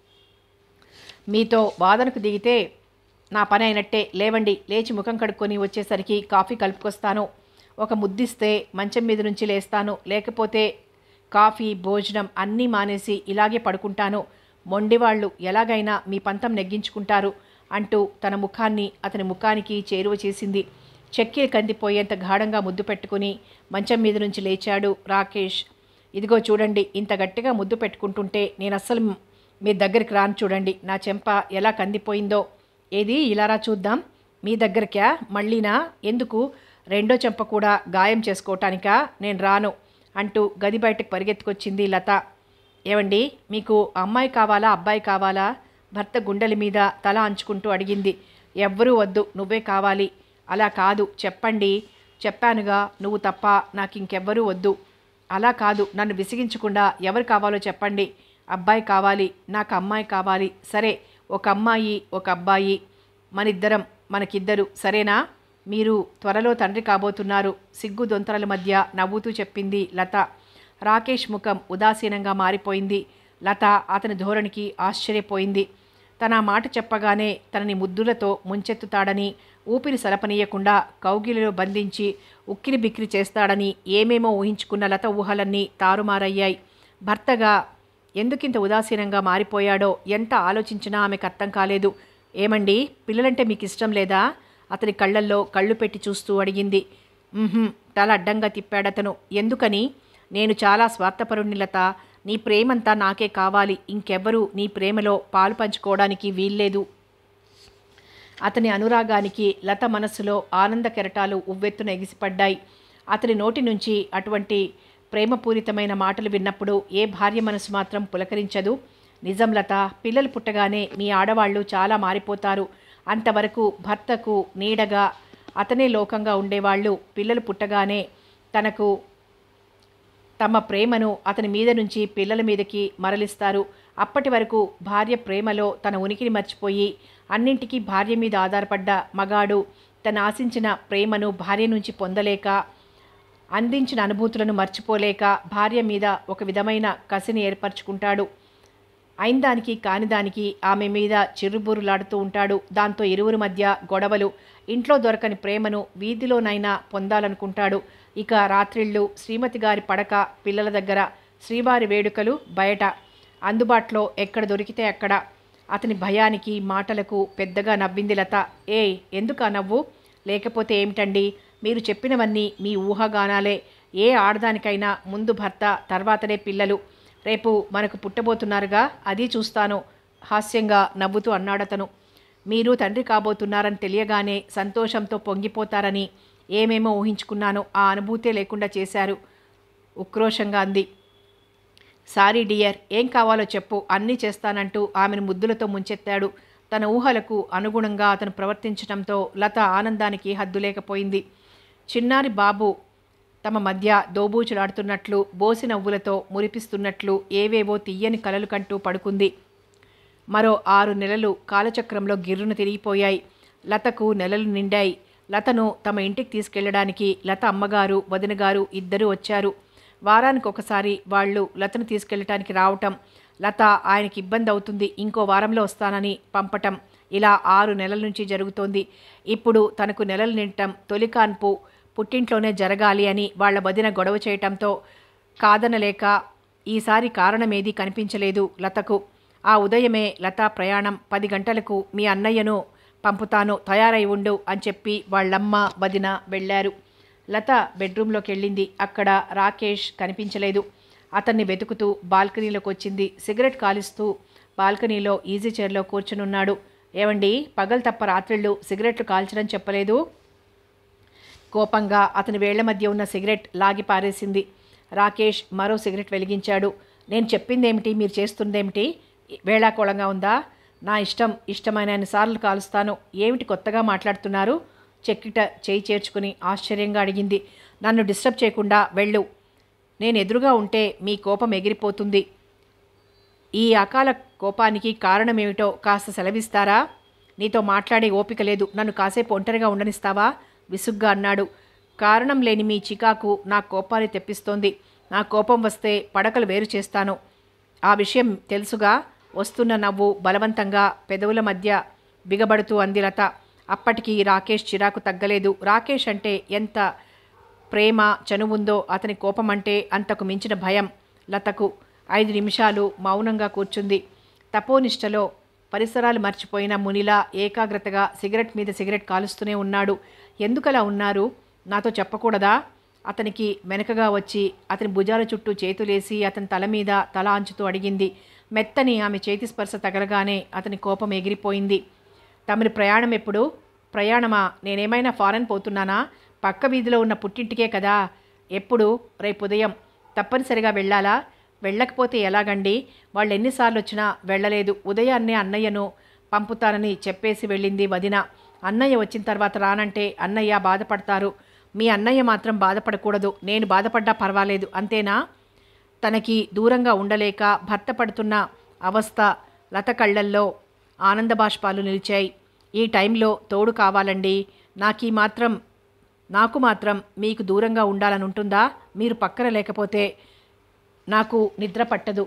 A: మీతో వాదనకు దిగితే నా పని అయినట్టే లేవండి లేచి ముఖం కడుక్కొని వచ్చేసరికి కాఫీ కలుపుకొస్తాను ఒక ముద్దిస్తే మంచం మీద నుంచి లేస్తాను లేకపోతే కాఫీ భోజనం అన్నీ మానేసి ఇలాగే పడుకుంటాను మొండివాళ్ళు ఎలాగైనా మీ పంతం నెగ్గించుకుంటారు అంటూ తన ముఖాన్ని అతని ముఖానికి చేరువ చేసింది చెక్కి కందిపోయేంత గాఢంగా ముద్దు పెట్టుకుని మంచం మీద నుంచి లేచాడు రాకేష్ ఇదిగో చూడండి ఇంత గట్టిగా ముద్దు పెట్టుకుంటుంటే నేను అస్సలు మీ దగ్గరికి రాను చూడండి నా చెంప ఎలా కందిపోయిందో ఏది ఇలారా చూద్దాం మీ దగ్గరికా మళ్ళీనా ఎందుకు రెండో చెంప కూడా గాయం చేసుకోవటానికా నేను రాను అంటూ గది బయటకు పరిగెత్తుకొచ్చింది లత ఏమండి మీకు అమ్మాయి కావాలా అబ్బాయి కావాలా భర్త గుండెల మీద తల అంచుకుంటూ అడిగింది ఎవ్వరూ వద్దు నువ్వే కావాలి అలా కాదు చెప్పండి చెప్పానుగా నువ్వు తప్ప నాకు ఇంకెవ్వరూ వద్దు అలా కాదు నన్ను విసిగించకుండా ఎవరు కావాలో చెప్పండి అబ్బాయి కావాలి నాకు అమ్మాయి కావాలి సరే ఒక అమ్మాయి ఒక అబ్బాయి మనిద్దరం మనకిద్దరు సరేనా మీరు త్వరలో తండ్రి కాబోతున్నారు సిగ్గు దొంతరల మధ్య నవ్వుతూ చెప్పింది లత రాకేష్ ముఖం ఉదాసీనంగా మారిపోయింది లత అతని ధోరణికి ఆశ్చర్యపోయింది తన ఆ మాట చెప్పగానే తనని ముద్దులతో ముంచెత్తుతాడని ఊపిరి సలపనీయకుండా కౌగిలిలో బంధించి ఉక్కిరి బిక్కిరి చేస్తాడని ఏమేమో ఊహించుకున్న లత ఊహలన్నీ తారుమారయ్యాయి భర్తగా ఎందుకింత ఉదాసీనంగా మారిపోయాడో ఎంత ఆలోచించినా ఆమెకు అర్థం కాలేదు ఏమండి పిల్లలంటే మీకు ఇష్టం లేదా అతని కళ్ళల్లో కళ్ళు పెట్టి చూస్తూ అడిగింది "ఉహుం," తల అడ్డంగా తిప్పాడతను ఎందుకని నేను చాలా స్వార్థపరుణ్ణి లత నీ ప్రేమంతా నాకే కావాలి ఇంకెవ్వరూ నీ ప్రేమలో పాలు పంచుకోవడానికి వీల్లేదు అతని అనురాగానికి లత మనస్సులో ఆనంద కెరటాలు ఉవ్వెత్తున ఎగిసిపడ్డాయి అతని నోటి నుంచి అటువంటి ప్రేమపూరితమైన మాటలు విన్నప్పుడు ఏ భార్య మనసు మాత్రం పులకరించదు నిజం లత పిల్లలు పుట్టగానే మీ ఆడవాళ్ళు చాలా మారిపోతారు అంతవరకు భర్తకు నీడగా అతనే లోకంగా ఉండేవాళ్ళు పిల్లలు పుట్టగానే తనకు తమ ప్రేమను అతని మీద నుంచి పిల్లల మీదకి మరలిస్తారు అప్పటి వరకు భార్య ప్రేమలో తన ఉనికిని మర్చిపోయి అన్నింటికీ భార్య మీద ఆధారపడ్డ మగాడు తను ఆశించిన ప్రేమను భార్య నుంచి పొందలేక అందించిన అనుభూతులను మర్చిపోలేక భార్య మీద ఒక విధమైన కసిని ఏర్పరచుకుంటాడు అయిన దానికి కాని దానికి ఆమె మీద చిరుబురులాడుతూ ఉంటాడు దాంతో ఇరువురి మధ్య గొడవలు ఇంట్లో దొరకని ప్రేమను వీధిలోనైనా పొందాలనుకుంటాడు ఇక రాత్రిళ్ళు శ్రీమతి గారి పడక పిల్లల దగ్గర శ్రీవారి వేడుకలు బయట అందుబాటులో ఎక్కడ దొరికితే అక్కడ అతని భయానికి మాటలకు పెద్దగా నవ్వింది లత ఏయ్ ఎందుకు ఆ నవ్వు లేకపోతే ఏమిటండి మీరు చెప్పినవన్నీ మీ ఊహాగానాలే ఏ ఆడదానికైనా ముందు భర్త తర్వాతనే పిల్లలు రేపు మనకు పుట్టబోతున్నారుగా అది చూస్తాను హాస్యంగా నవ్వుతూ అన్నాడతను మీరు తండ్రి కాబోతున్నారని తెలియగానే సంతోషంతో పొంగిపోతారని ఏమేమో ఊహించుకున్నాను ఆ అనుభూతే లేకుండా చేశారు ఉక్రోషంగా అంది సారీ డియర్ ఏం కావాలో చెప్పు అన్నీ చేస్తానంటూ ఆమెను ముద్దులతో ముంచెత్తాడు తన ఊహలకు అనుగుణంగా అతను ప్రవర్తించడంతో లత ఆనందానికి హద్దు లేకపోయింది చిన్నారి బాబు తమ మధ్య దోబూచులాడుతున్నట్లు బోసి నవ్వులతో మురిపిస్తున్నట్లు ఏవేవో తీయని కలలు కంటూ పడుకుంది మరో ఆరు నెలలు కాలచక్రంలో గిర్రున తిరిగిపోయాయి లతకు నెలలు నిండాయి లతను తమ ఇంటికి తీసుకెళ్లడానికి లత అమ్మగారు వదినగారు ఇద్దరూ వచ్చారు వారానికి ఒకసారి వాళ్ళు లతను తీసుకెళ్ళటానికి రావటం లత ఆయనకి ఇబ్బంది అవుతుంది ఇంకో వారంలో వస్తానని పంపటం ఇలా ఆరు నెలల నుంచి జరుగుతోంది ఇప్పుడు తనకు నెలలు నిండటం తొలి కాన్పు పుట్టింట్లోనే జరగాలి అని వాళ్ళ వదిన గొడవ చేయటంతో కాదనలేక ఈసారి కారణమేదీ కనిపించలేదు లతకు ఆ ఉదయమే లత ప్రయాణం పది గంటలకు మీ అన్నయ్యను పంపుతాను తయారై ఉండు అని చెప్పి వాళ్ళమ్మ వదిన వెళ్ళారు లత బెడ్రూమ్లోకి వెళ్ళింది అక్కడ రాకేష్ కనిపించలేదు అతన్ని వెతుకుతూ బాల్కనీలోకి వచ్చింది సిగరెట్ కాలుస్తూ బాల్కనీలో ఈజీ చైర్లో కూర్చునున్నాడు ఏమండి పగలు తప్ప రాత్రిళ్ళు సిగరెట్లు కాల్చడం చెప్పలేదు కోపంగా అతని వేళ్ల మధ్య ఉన్న సిగరెట్ లాగి పారేసింది రాకేష్ మరో సిగరెట్ వెలిగించాడు నేను చెప్పిందేమిటి మీరు చేస్తుందేమిటి వేళాకోళంగా ఉందా నా ఇష్టం ఇష్టమైన సార్లు కాలుస్తాను ఏమిటి కొత్తగా మాట్లాడుతున్నారు చెక్కిట చేయి చేర్చుకుని ఆశ్చర్యంగా అడిగింది నన్ను డిస్టర్బ్ చేయకుండా వెళ్ళు నేను ఎదురుగా ఉంటే మీ కోపం ఎగిరిపోతుంది ఈ అకాల కోపానికి కారణమేమిటో కాస్త సెలవిస్తారా నీతో మాట్లాడే ఓపిక లేదు నన్ను కాసేపు ఒంటరిగా ఉండనిస్తావా విసుగ్గా అన్నాడు కారణం లేని మీ చికాకు నా కోపాన్ని తెప్పిస్తోంది నా కోపం వస్తే పడకలు వేరు చేస్తాను ఆ విషయం తెలుసుగా వస్తున్న నవ్వు బలవంతంగా పెదవుల మధ్య బిగబడుతూ అంది లత అప్పటికి రాకేష్ చిరాకు తగ్గలేదు రాకేష్ అంటే ఎంత ప్రేమ చనువుందో అతని కోపం అంటే అంతకు మించిన భయం లతకు ఐదు నిమిషాలు మౌనంగా కూర్చుంది తపోనిష్టలో పరిసరాలు మర్చిపోయిన మునిలా ఏకాగ్రతగా సిగరెట్ మీద సిగరెట్ కాలుస్తూనే ఉన్నాడు ఎందుకలా ఉన్నారు నాతో చెప్పకూడదా అతనికి వెనకగా వచ్చి అతని భుజాల చుట్టూ చేతులేసి అతని తల మీద తల అంచుతూ అడిగింది మెత్తని ఆమె చేతి స్పర్శ తగలగానే అతని కోపం ఎగిరిపోయింది తమరి ప్రయాణం ఎప్పుడు ప్రయాణమా నేనేమైనా ఫారెన్ పోతున్నానా పక్క వీధిలో ఉన్న పుట్టింటికే కదా ఎప్పుడు రేపు ఉదయం తప్పనిసరిగా వెళ్ళాలా వెళ్ళకపోతే ఎలాగండి వాళ్ళు ఎన్నిసార్లు వచ్చినా వెళ్ళలేదు ఉదయాన్నే అన్నయ్యను పంపుతానని చెప్పేసి వెళ్ళింది వదిన అన్నయ్య వచ్చిన తర్వాత రానంటే అన్నయ్య బాధపడతారు మీ అన్నయ్య మాత్రం బాధపడకూడదు నేను బాధపడ్డా పర్వాలేదు అంతేనా తనకి దూరంగా ఉండలేక భర్త పడుతున్న అవస్థ లత కళ్ళల్లో ఆనంద బాష్పాలు నిలిచాయి ఈ టైంలో తోడు కావాలండి నాకు ఈ మాత్రం నాకు మాత్రం మీకు దూరంగా ఉండాలని ఉంటుందా మీరు పక్కన లేకపోతే నాకు నిద్ర పట్టదు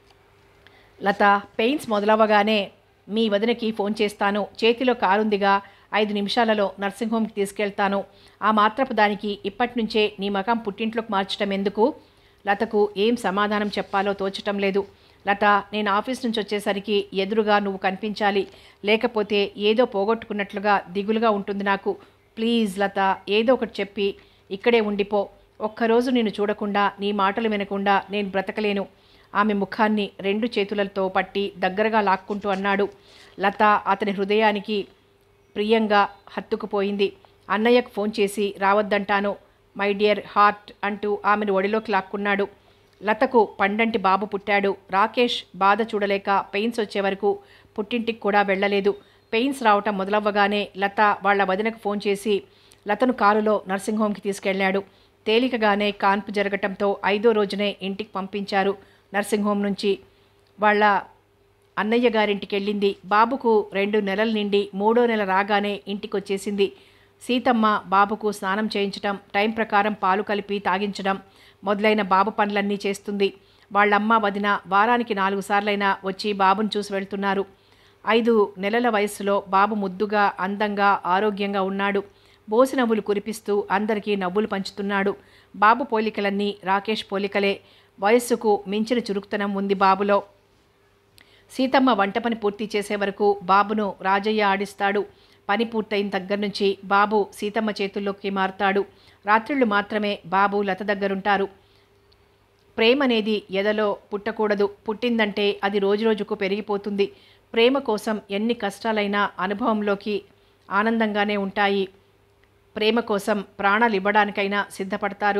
A: లత పెయిన్స్ మొదలవ్వగానే మీ వదినకి ఫోన్ చేస్తాను చేతిలో కారుందిగా ఐదు నిమిషాలలో నర్సింగ్ హోమ్కి తీసుకెళ్తాను ఆ మాత్రపు దానికి ఇప్పటి నుంచే నీ మకం పుట్టింట్లోకి మార్చడం ఎందుకు లతకు ఏం సమాధానం చెప్పాలో తోచటం లేదు లత నేను ఆఫీస్ నుంచి వచ్చేసరికి ఎదురుగా నువ్వు కనిపించాలి లేకపోతే ఏదో పోగొట్టుకున్నట్లుగా దిగులుగా ఉంటుంది నాకు ప్లీజ్ లత ఏదో ఒకటి చెప్పి ఇక్కడే ఉండిపో ఒక్కరోజు నిన్ను చూడకుండా నీ మాటలు వినకుండా నేను బ్రతకలేను ఆమె ముఖాన్ని రెండు చేతులతో పట్టి దగ్గరగా లాక్కుంటూ అన్నాడు లత అతని హృదయానికి ప్రియంగా హత్తుకుపోయింది అన్నయ్యకు ఫోన్ చేసి రావద్దంటాను మై డియర్ హార్ట్ అంటూ ఆమెను ఒడిలోకి లాక్కున్నాడు లతకు పండంటి బాబు పుట్టాడు రాకేష్ బాధ చూడలేక పెయిన్స్ వచ్చే వరకు పుట్టింటికి కూడా వెళ్ళలేదు పెయిన్స్ రావటం మొదలవ్వగానే లత వాళ్ళ వదినకు ఫోన్ చేసి లతను కారులో నర్సింగ్ హోమ్కి తీసుకెళ్లాడు తేలికగానే కాన్పు జరగటంతో ఐదో రోజునే ఇంటికి పంపించారు నర్సింగ్ హోమ్ నుంచి వాళ్ళ అన్నయ్య గారింటికి వెళ్ళింది బాబుకు రెండు నెలల నిండి మూడో నెల రాగానే ఇంటికి వచ్చేసింది సీతమ్మ బాబుకు స్నానం చేయించడం టైం ప్రకారం పాలు కలిపి తాగించడం మొదలైన బాబు పనులన్నీ చేస్తుంది వాళ్ళమ్మ వదిన వారానికి నాలుగు సార్లైనా వచ్చి బాబును చూసి వెళ్తున్నారు ఐదు నెలల వయస్సులో బాబు ముద్దుగా అందంగా ఆరోగ్యంగా ఉన్నాడు బోసి నవ్వులు కురిపిస్తూ అందరికీ నవ్వులు పంచుతున్నాడు బాబు పోలికలన్నీ రాకేష్ పోలికలే వయస్సుకు మించిన చురుకుతనం ఉంది బాబులో సీతమ్మ వంట పని పూర్తి చేసే వరకు బాబును రాజయ్య ఆడిస్తాడు పని పూర్తయిన దగ్గర నుంచి బాబు సీతమ్మ చేతుల్లోకి మారుతాడు రాత్రిళ్ళు మాత్రమే బాబు లత దగ్గరుంటారు ప్రేమ అనేది ఎదలో పుట్టకూడదు పుట్టిందంటే అది రోజురోజుకు పెరిగిపోతుంది ప్రేమ కోసం ఎన్ని కష్టాలైనా అనుభవంలోకి ఆనందంగానే ఉంటాయి ప్రేమ కోసం ప్రాణాలు ఇవ్వడానికైనా సిద్ధపడతారు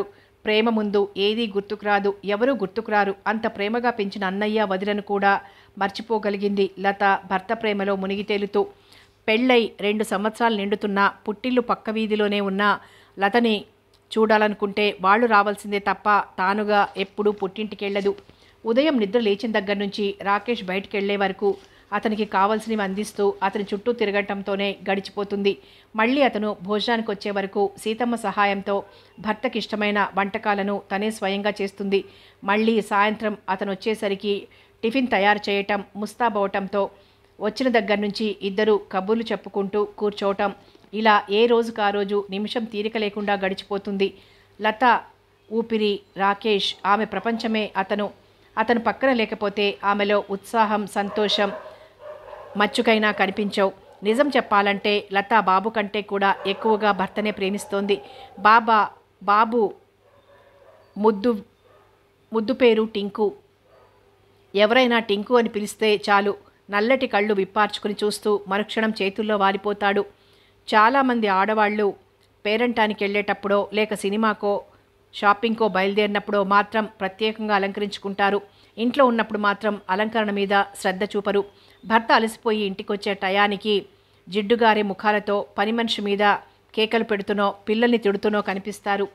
A: ప్రేమ ముందు ఏదీ గుర్తుకురాదు ఎవరూ గుర్తుకురారు అంత ప్రేమగా పెంచిన అన్నయ్య వదిలను కూడా మర్చిపోగలిగింది లత భర్త ప్రేమలో మునిగి తేలుతూ పెళ్ళై రెండు సంవత్సరాలు నిండుతున్నా పుట్టిల్లు పక్క వీధిలోనే ఉన్న లతని చూడాలనుకుంటే వాళ్ళు రావాల్సిందే తప్ప తానుగా ఎప్పుడూ పుట్టింటికెళ్ళదు ఉదయం నిద్ర లేచిన దగ్గర నుంచి రాకేష్ బయటికి వెళ్లే వరకు అతనికి కావాల్సినవి అందిస్తూ అతని చుట్టూ తిరగటంతోనే గడిచిపోతుంది మళ్ళీ అతను భోజనానికి వచ్చే వరకు సీతమ్మ సహాయంతో భర్తకి ఇష్టమైన వంటకాలను తనే స్వయంగా చేస్తుంది మళ్ళీ సాయంత్రం అతను వచ్చేసరికి టిఫిన్ తయారు చేయటం ముస్తాబవటంతో వచ్చిన దగ్గర నుంచి ఇద్దరు కబుర్లు చెప్పుకుంటూ కూర్చోవటం ఇలా ఏ రోజుకు ఆ రోజు నిమిషం తీరిక లేకుండా గడిచిపోతుంది లత ఊపిరి రాకేష్ ఆమె ప్రపంచమే అతను అతను పక్కన లేకపోతే ఆమెలో ఉత్సాహం సంతోషం మచ్చుకైనా కనిపించవు నిజం చెప్పాలంటే లత బాబు కంటే కూడా ఎక్కువగా భర్తనే ప్రేమిస్తోంది బాబా బాబు ముద్దు ముద్దు పేరు టింకు ఎవరైనా టింకు అని పిలిస్తే చాలు నల్లటి కళ్ళు విప్పార్చుకుని చూస్తూ మరుక్షణం చేతుల్లో వాలిపోతాడు చాలామంది ఆడవాళ్ళు పేరంటానికి వెళ్ళేటప్పుడో లేక సినిమాకో షాపింగ్కో బయలుదేరినప్పుడో మాత్రం ప్రత్యేకంగా అలంకరించుకుంటారు ఇంట్లో ఉన్నప్పుడు మాత్రం అలంకరణ మీద శ్రద్ధ చూపరు భర్త అలసిపోయి ఇంటికొచ్చే టయానికి జిడ్డుగారే ముఖాలతో పని మనిషి మీద కేకలు పెడుతునో పిల్లల్ని తిడుతునో కనిపిస్తారు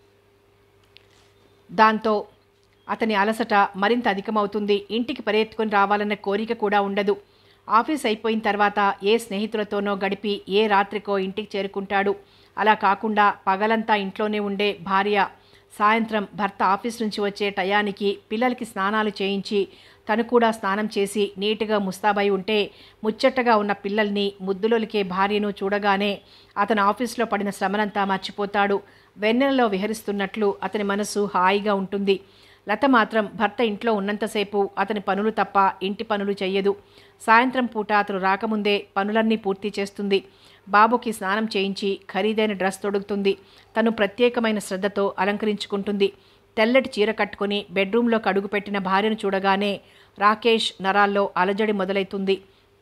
A: దాంతో అతని అలసట మరింత అధికమవుతుంది ఇంటికి పరిగెత్తుకొని రావాలన్న కోరిక కూడా ఉండదు ఆఫీస్ అయిపోయిన తర్వాత ఏ స్నేహితులతోనో గడిపి ఏ రాత్రికో ఇంటికి చేరుకుంటాడు అలా కాకుండా పగలంతా ఇంట్లోనే ఉండే భార్య సాయంత్రం భర్త ఆఫీస్ నుంచి వచ్చే టయానికి పిల్లలకి స్నానాలు చేయించి తను కూడా స్నానం చేసి నీట్గా ముస్తాబై ఉంటే ముచ్చట్టగా ఉన్న పిల్లల్ని ముద్దులొలికే భార్యను చూడగానే అతను ఆఫీస్లో పడిన శ్రమనంతా మర్చిపోతాడు వెన్నెలలో విహరిస్తున్నట్లు అతని మనసు హాయిగా ఉంటుంది లత మాత్రం భర్త ఇంట్లో ఉన్నంతసేపు అతని పనులు తప్ప ఇంటి పనులు చెయ్యదు సాయంత్రం పూట అతను రాకముందే పనులన్నీ పూర్తి చేస్తుంది బాబుకి స్నానం చేయించి ఖరీదైన డ్రెస్ తొడుగుతుంది తను ప్రత్యేకమైన శ్రద్ధతో అలంకరించుకుంటుంది తెల్లటి చీర కట్టుకుని బెడ్రూమ్లోకి అడుగుపెట్టిన భార్యను చూడగానే రాకేష్ నరాల్లో అలజడి మొదలవుతుంది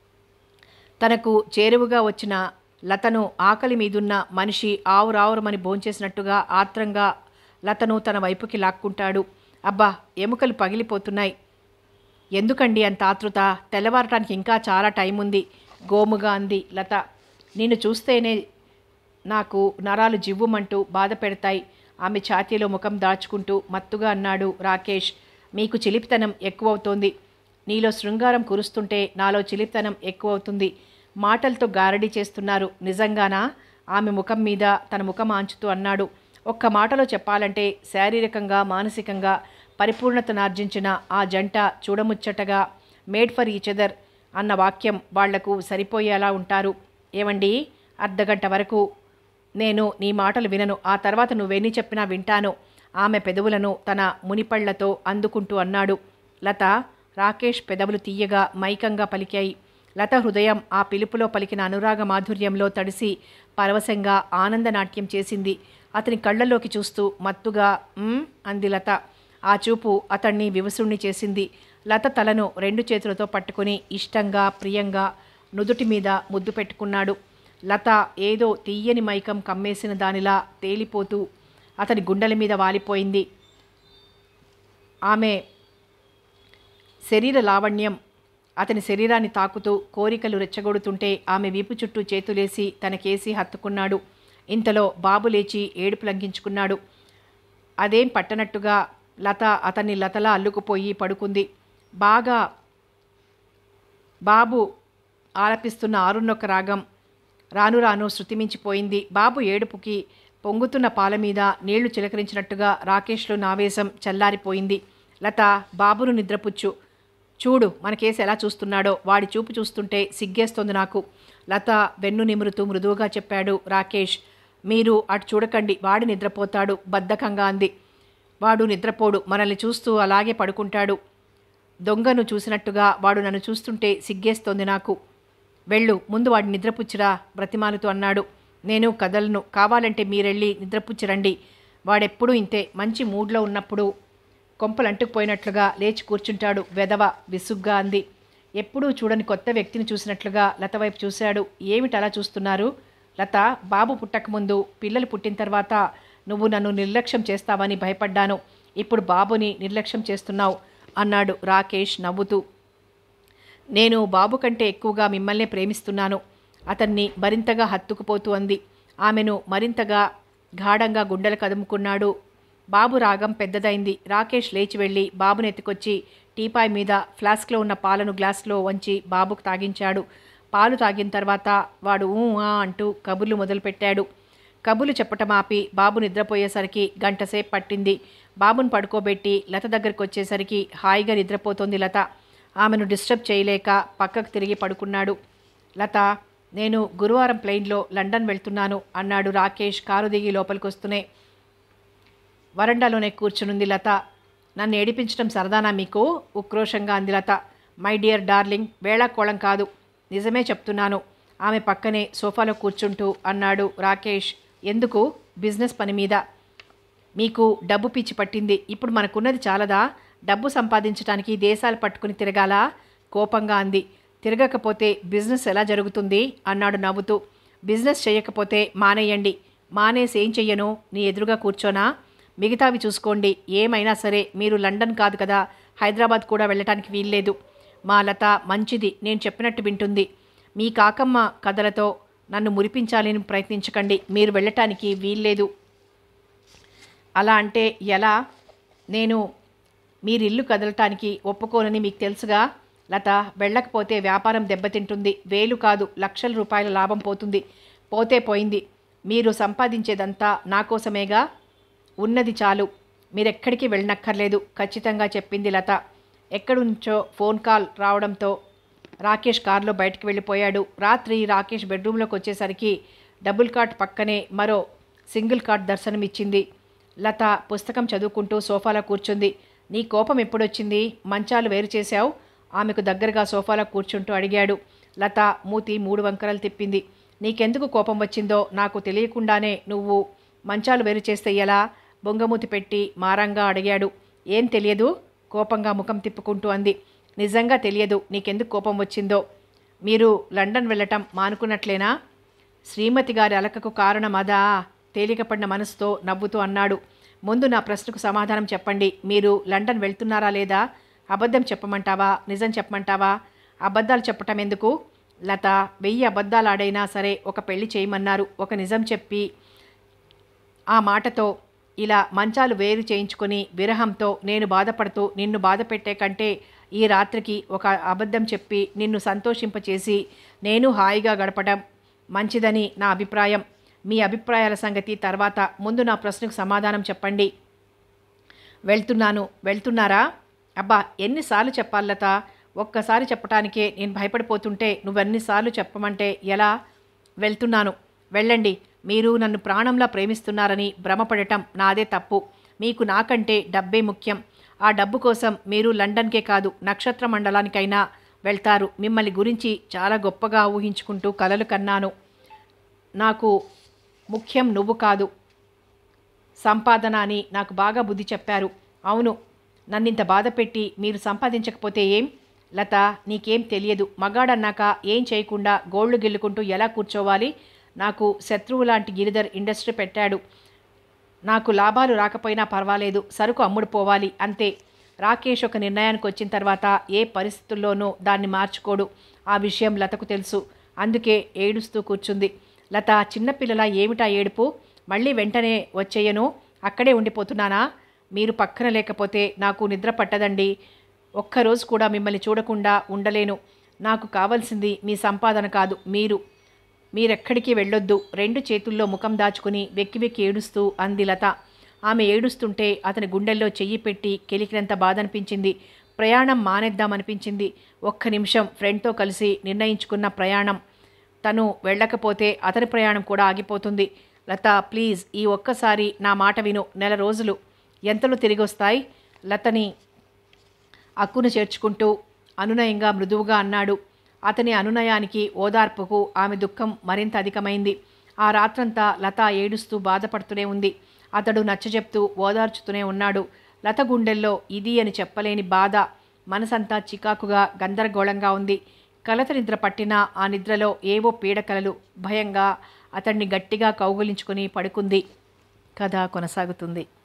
A: తనకు చేరువుగా వచ్చిన లతను ఆకలి మీదున్న మనిషి ఆవురావురమని భోంచేసినట్టుగా ఆత్రంగా లతను తన వైపుకి లాక్కుంటాడు అబ్బా ఎముకలు పగిలిపోతున్నాయి ఎందుకండి అంత ఆతృత తెల్లవారటానికి ఇంకా చాలా టైం ఉంది గోముగా అంది లత నిన్ను చూస్తేనే నాకు నరాలు జివ్వుమంటూ బాధ పెడతాయి ఆమె ఛాతీలో ముఖం దాచుకుంటూ మత్తుగా అన్నాడు రాకేష్ మీకు చిలిపితనం ఎక్కువవుతోంది నీలో శృంగారం కురుస్తుంటే నాలో చిలిపితనం ఎక్కువవుతుంది మాటలతో గారడీ చేస్తున్నారు నిజంగానా ఆమె ముఖం మీద తన ముఖం ఆంచుతూ అన్నాడు ఒక్క మాటలో చెప్పాలంటే శారీరకంగా మానసికంగా పరిపూర్ణతనార్జించిన ఆ జంట చూడముచ్చటగా మేడ్ ఫర్ ఈచ్ అదర్ అన్న వాక్యం వాళ్లకు సరిపోయేలా ఉంటారు ఏమండి అర్ధగంట వరకు నేను నీ మాటలు వినను ఆ తర్వాత నువ్వెన్ని చెప్పినా వింటాను ఆమె పెదవులను తన మునిపళ్లతో అందుకుంటూ అన్నాడు లత రాకేష్ పెదవులు తీయగా మైకంగా పలికాయి లత హృదయం ఆ పిలుపులో పలికిన అనురాగ మాధుర్యంలో తడిసి పరవశంగా ఆనందనాట్యం చేసింది అతని కళ్ళలోకి చూస్తూ మత్తుగా "మ్" అంది లత ఆ చూపు అతన్ని వివసుణ్ణి చేసింది లత తలను రెండు చేతులతో పట్టుకుని ఇష్టంగా ప్రియంగా నుదుటి మీద ముద్దు పెట్టుకున్నాడు లత ఏదో తీయని మైకం కమ్మేసిన దానిలా తేలిపోతూ అతని గుండెల మీద వాలిపోయింది ఆమె శరీర లావణ్యం అతని శరీరాన్ని తాకుతూ కోరికలు రెచ్చగొడుతుంటే ఆమె వీపు చుట్టూ చేతులేసి తనకేసి హత్తుకున్నాడు ఇంతలో బాబు లేచి ఏడుపు లంఘించుకున్నాడు అదేం పట్టనట్టుగా లత అతన్ని లతలా అల్లుకుపోయి పడుకుంది బాగా బాబు ఆలపిస్తున్న ఆరున్నొక్క రాగం రాను రాను శృతిమించిపోయింది బాబు ఏడుపుకి పొంగుతున్న పాల మీద నీళ్లు చిలకరించినట్టుగా రాకేష్లో నావేశం చల్లారిపోయింది లత బాబును నిద్రపుచ్చు చూడు మనకేసి ఎలా చూస్తున్నాడో వాడి చూపు చూస్తుంటే సిగ్గేస్తోంది నాకు లత వెన్ను నిమురుతూ మృదువుగా చెప్పాడు రాకేష్ మీరు అటు చూడకండి వాడి నిద్రపోతాడు బద్ధకంగా అంది వాడు నిద్రపోడు మనల్ని చూస్తూ అలాగే పడుకుంటాడు దొంగను చూసినట్టుగా వాడు నన్ను చూస్తుంటే సిగ్గేస్తోంది నాకు వెళ్ళు ముందు వాడిని నిద్రపుచ్చిరా బ్రతిమాలుతూ అన్నాడు నేను కదలను కావాలంటే మీరెళ్ళి నిద్రపుచ్చిరండి వాడెప్పుడూ ఇంతే మంచి మూడ్లో ఉన్నప్పుడు కొంపలు అంటుకుపోయినట్లుగా లేచి కూర్చుంటాడు వెదవ విసుగ్గా అంది ఎప్పుడూ చూడని కొత్త వ్యక్తిని చూసినట్లుగా లత వైపు చూశాడు ఏమిటి అలా చూస్తున్నారు లత బాబు పుట్టకముందు పిల్లలు పుట్టిన తర్వాత నువ్వు నన్ను నిర్లక్ష్యం చేస్తావని భయపడ్డాను ఇప్పుడు బాబుని నిర్లక్ష్యం చేస్తున్నావు అన్నాడు రాకేష్ నవ్వుతూ నేను బాబు కంటే ఎక్కువగా మిమ్మల్నే ప్రేమిస్తున్నాను అతన్ని మరింతగా హత్తుకుపోతూ అంది ఆమెను మరింతగా గాఢంగా గుండెలు కదుముకున్నాడు బాబు రాగం పెద్దదైంది రాకేష్ లేచి వెళ్ళి బాబుని ఎత్తుకొచ్చి టీపాయ్ మీద ఫ్లాస్క్లో ఉన్న పాలను గ్లాస్లో వంచి బాబుకు తాగించాడు పాలు తాగిన తర్వాత వాడు ఊ ఆ అంటూ కబుర్లు మొదలుపెట్టాడు కబుర్లు చెప్పటం ఆపి బాబు నిద్రపోయేసరికి గంటసేపు పట్టింది బాబును పడుకోబెట్టి లత దగ్గరికి వచ్చేసరికి హాయిగా నిద్రపోతోంది లత ఆమెను డిస్టర్బ్ చేయలేక పక్కకు తిరిగి పడుకున్నాడు లత నేను గురువారం ప్లెయిన్లో లండన్ వెళ్తున్నాను అన్నాడు రాకేష్ కారు దిగి లోపలికి వస్తూనే వరండాలోనే కూర్చునుంది లత నన్ను ఏడిపించడం సరదానా మీకు ఉక్రోషంగా అంది లత మై డియర్ డార్లింగ్ వేళాకోళం కాదు నిజమే చెప్తున్నాను ఆమె పక్కనే సోఫాలో కూర్చుంటూ అన్నాడు రాకేష్ ఎందుకు బిజినెస్ పని మీద మీకు డబ్బు పిచ్చి పట్టింది ఇప్పుడు మనకున్నది చాలదా డబ్బు సంపాదించడానికి దేశాలు పట్టుకుని తిరగాలా కోపంగా అంది తిరగకపోతే బిజినెస్ ఎలా జరుగుతుంది అన్నాడు నవ్వుతూ బిజినెస్ చేయకపోతే మానేయండి మానేసి ఏం చెయ్యను నీ ఎదురుగా కూర్చోనా మిగతావి చూసుకోండి ఏమైనా సరే మీరు లండన్ కాదు కదా హైదరాబాద్ కూడా వెళ్ళటానికి వీల్లేదు మా లత మంచిది నేను చెప్పినట్టు వింటుంది మీ కాకమ్మ కథలతో నన్ను మురిపించాలని ప్రయత్నించకండి మీరు వెళ్ళటానికి వీల్లేదు అలా అంటే ఎలా నేను మీరు ఇల్లు కదలటానికి ఒప్పుకోనని మీకు తెలుసుగా లత వెళ్ళకపోతే వ్యాపారం దెబ్బతింటుంది వేలు కాదు లక్షల రూపాయల లాభం పోతుంది పోతే పోయింది మీరు సంపాదించేదంతా నా కోసమేగా ఉన్నది చాలు మీరెక్కడికి వెళ్ళనక్కర్లేదు ఖచ్చితంగా చెప్పింది లత ఎక్కడి నుంచో ఫోన్ కాల్ రావడంతో రాకేష్ కారులో బయటకు వెళ్ళిపోయాడు రాత్రి రాకేష్ బెడ్రూమ్లోకి వచ్చేసరికి డబుల్ కాట్ పక్కనే మరో సింగిల్ కాట్ దర్శనమిచ్చింది లత పుస్తకం చదువుకుంటూ సోఫాలో కూర్చుంది నీ కోపం ఎప్పుడొచ్చింది మంచాలు వేరు చేశావు ఆమెకు దగ్గరగా సోఫాలో కూర్చుంటూ అడిగాడు లత మూతి మూడు వంకరలు తిప్పింది నీకెందుకు కోపం వచ్చిందో నాకు తెలియకుండానే నువ్వు మంచాలు వేరు చేస్తే ఎలా బొంగమూతి పెట్టి మారంగా అడిగాడు ఏం తెలియదు కోపంగా ముఖం తిప్పుకుంటూ అంది నిజంగా తెలియదు నీకెందుకు కోపం వచ్చిందో మీరు లండన్ వెళ్ళటం మానుకున్నట్లేనా శ్రీమతి గారి అలకకు కారణం అదా తేలికపడిన మనసుతో నవ్వుతూ అన్నాడు ముందు నా ప్రశ్నకు సమాధానం చెప్పండి మీరు లండన్ వెళ్తున్నారా లేదా అబద్ధం చెప్పమంటావా నిజం చెప్పమంటావా అబద్ధాలు చెప్పటం ఎందుకు లత వెయ్యి అబద్ధాలు ఆడైనా సరే ఒక పెళ్లి చేయమన్నారు ఒక నిజం చెప్పి ఆ మాటతో ఇలా మంచాలు వేరు చేయించుకొని విరహంతో నేను బాధపడుతూ నిన్ను బాధ పెట్టే కంటే ఈ రాత్రికి ఒక అబద్ధం చెప్పి నిన్ను సంతోషింపచేసి నేను హాయిగా గడపడం మంచిదని నా అభిప్రాయం మీ అభిప్రాయాల సంగతి తర్వాత ముందు నా ప్రశ్నకు సమాధానం చెప్పండి వెళ్తున్నాను వెళ్తున్నారా అబ్బా ఎన్నిసార్లు చెప్పాలి లత ఒక్కసారి చెప్పటానికే నేను భయపడిపోతుంటే నువ్వెన్నిసార్లు చెప్పమంటే ఎలా వెళ్తున్నాను వెళ్ళండి మీరు నన్ను ప్రాణంలా ప్రేమిస్తున్నారని భ్రమపడటం నాదే తప్పు మీకు నాకంటే డబ్బే ముఖ్యం ఆ డబ్బు కోసం మీరు లండన్కే కాదు నక్షత్ర మండలానికైనా వెళ్తారు మిమ్మల్ని గురించి చాలా గొప్పగా ఊహించుకుంటూ కలలు కన్నాను నాకు ముఖ్యం నువ్వు కాదు సంపాదన అని నాకు బాగా బుద్ధి చెప్పారు అవును నన్నింత బాధ పెట్టి మీరు సంపాదించకపోతే ఏం లత నీకేం తెలియదు మగాడన్నాక ఏం చేయకుండా గోళ్లు గిల్లుకుంటూ ఎలా కూర్చోవాలి నాకు శత్రువు లాంటి గిరిధర్ ఇండస్ట్రీ పెట్టాడు నాకు లాభాలు రాకపోయినా పర్వాలేదు సరుకు అమ్ముడు పోవాలి అంతే రాకేష్ ఒక నిర్ణయానికి వచ్చిన తర్వాత ఏ పరిస్థితుల్లోనూ దాన్ని మార్చుకోడు ఆ విషయం లతకు తెలుసు అందుకే ఏడుస్తూ కూర్చుంది లత చిన్నపిల్లల ఏమిటా ఏడుపు మళ్ళీ వెంటనే వచ్చేయను అక్కడే ఉండిపోతున్నానా మీరు పక్కన లేకపోతే నాకు నిద్ర పట్టదండి ఒక్కరోజు కూడా మిమ్మల్ని చూడకుండా ఉండలేను నాకు కావాల్సింది మీ సంపాదన కాదు మీరు మీరెక్కడికి వెళ్ళొద్దు రెండు చేతుల్లో ముఖం దాచుకుని వెక్కి వెక్కి ఏడుస్తూ అంది లత ఆమె ఏడుస్తుంటే అతని గుండెల్లో చెయ్యి పెట్టి కెలికినంత బాధ అనిపించింది ప్రయాణం మానేద్దామనిపించింది ఒక్క నిమిషం ఫ్రెండ్తో కలిసి నిర్ణయించుకున్న ప్రయాణం తను వెళ్ళకపోతే అతని ప్రయాణం కూడా ఆగిపోతుంది లత ప్లీజ్ ఈ ఒక్కసారి నా మాట విను నెల రోజులు ఎంతలో తిరిగి వస్తాయి లతని అక్కును చేర్చుకుంటూ అనునయంగా మృదువుగా అన్నాడు అతని అనునయానికి ఓదార్పుకు ఆమె దుఃఖం మరింత అధికమైంది ఆ రాత్రంతా లత ఏడుస్తూ బాధపడుతూనే ఉంది అతడు నచ్చజెప్తూ ఓదార్చుతూనే ఉన్నాడు లత గుండెల్లో ఇది అని చెప్పలేని బాధ మనసంతా చికాకుగా గందరగోళంగా ఉంది కలత నిద్ర పట్టిన ఆ నిద్రలో ఏవో పీడకలలు భయంగా అతన్ని గట్టిగా కౌగులించుకుని పడుకుంది కథ కొనసాగుతుంది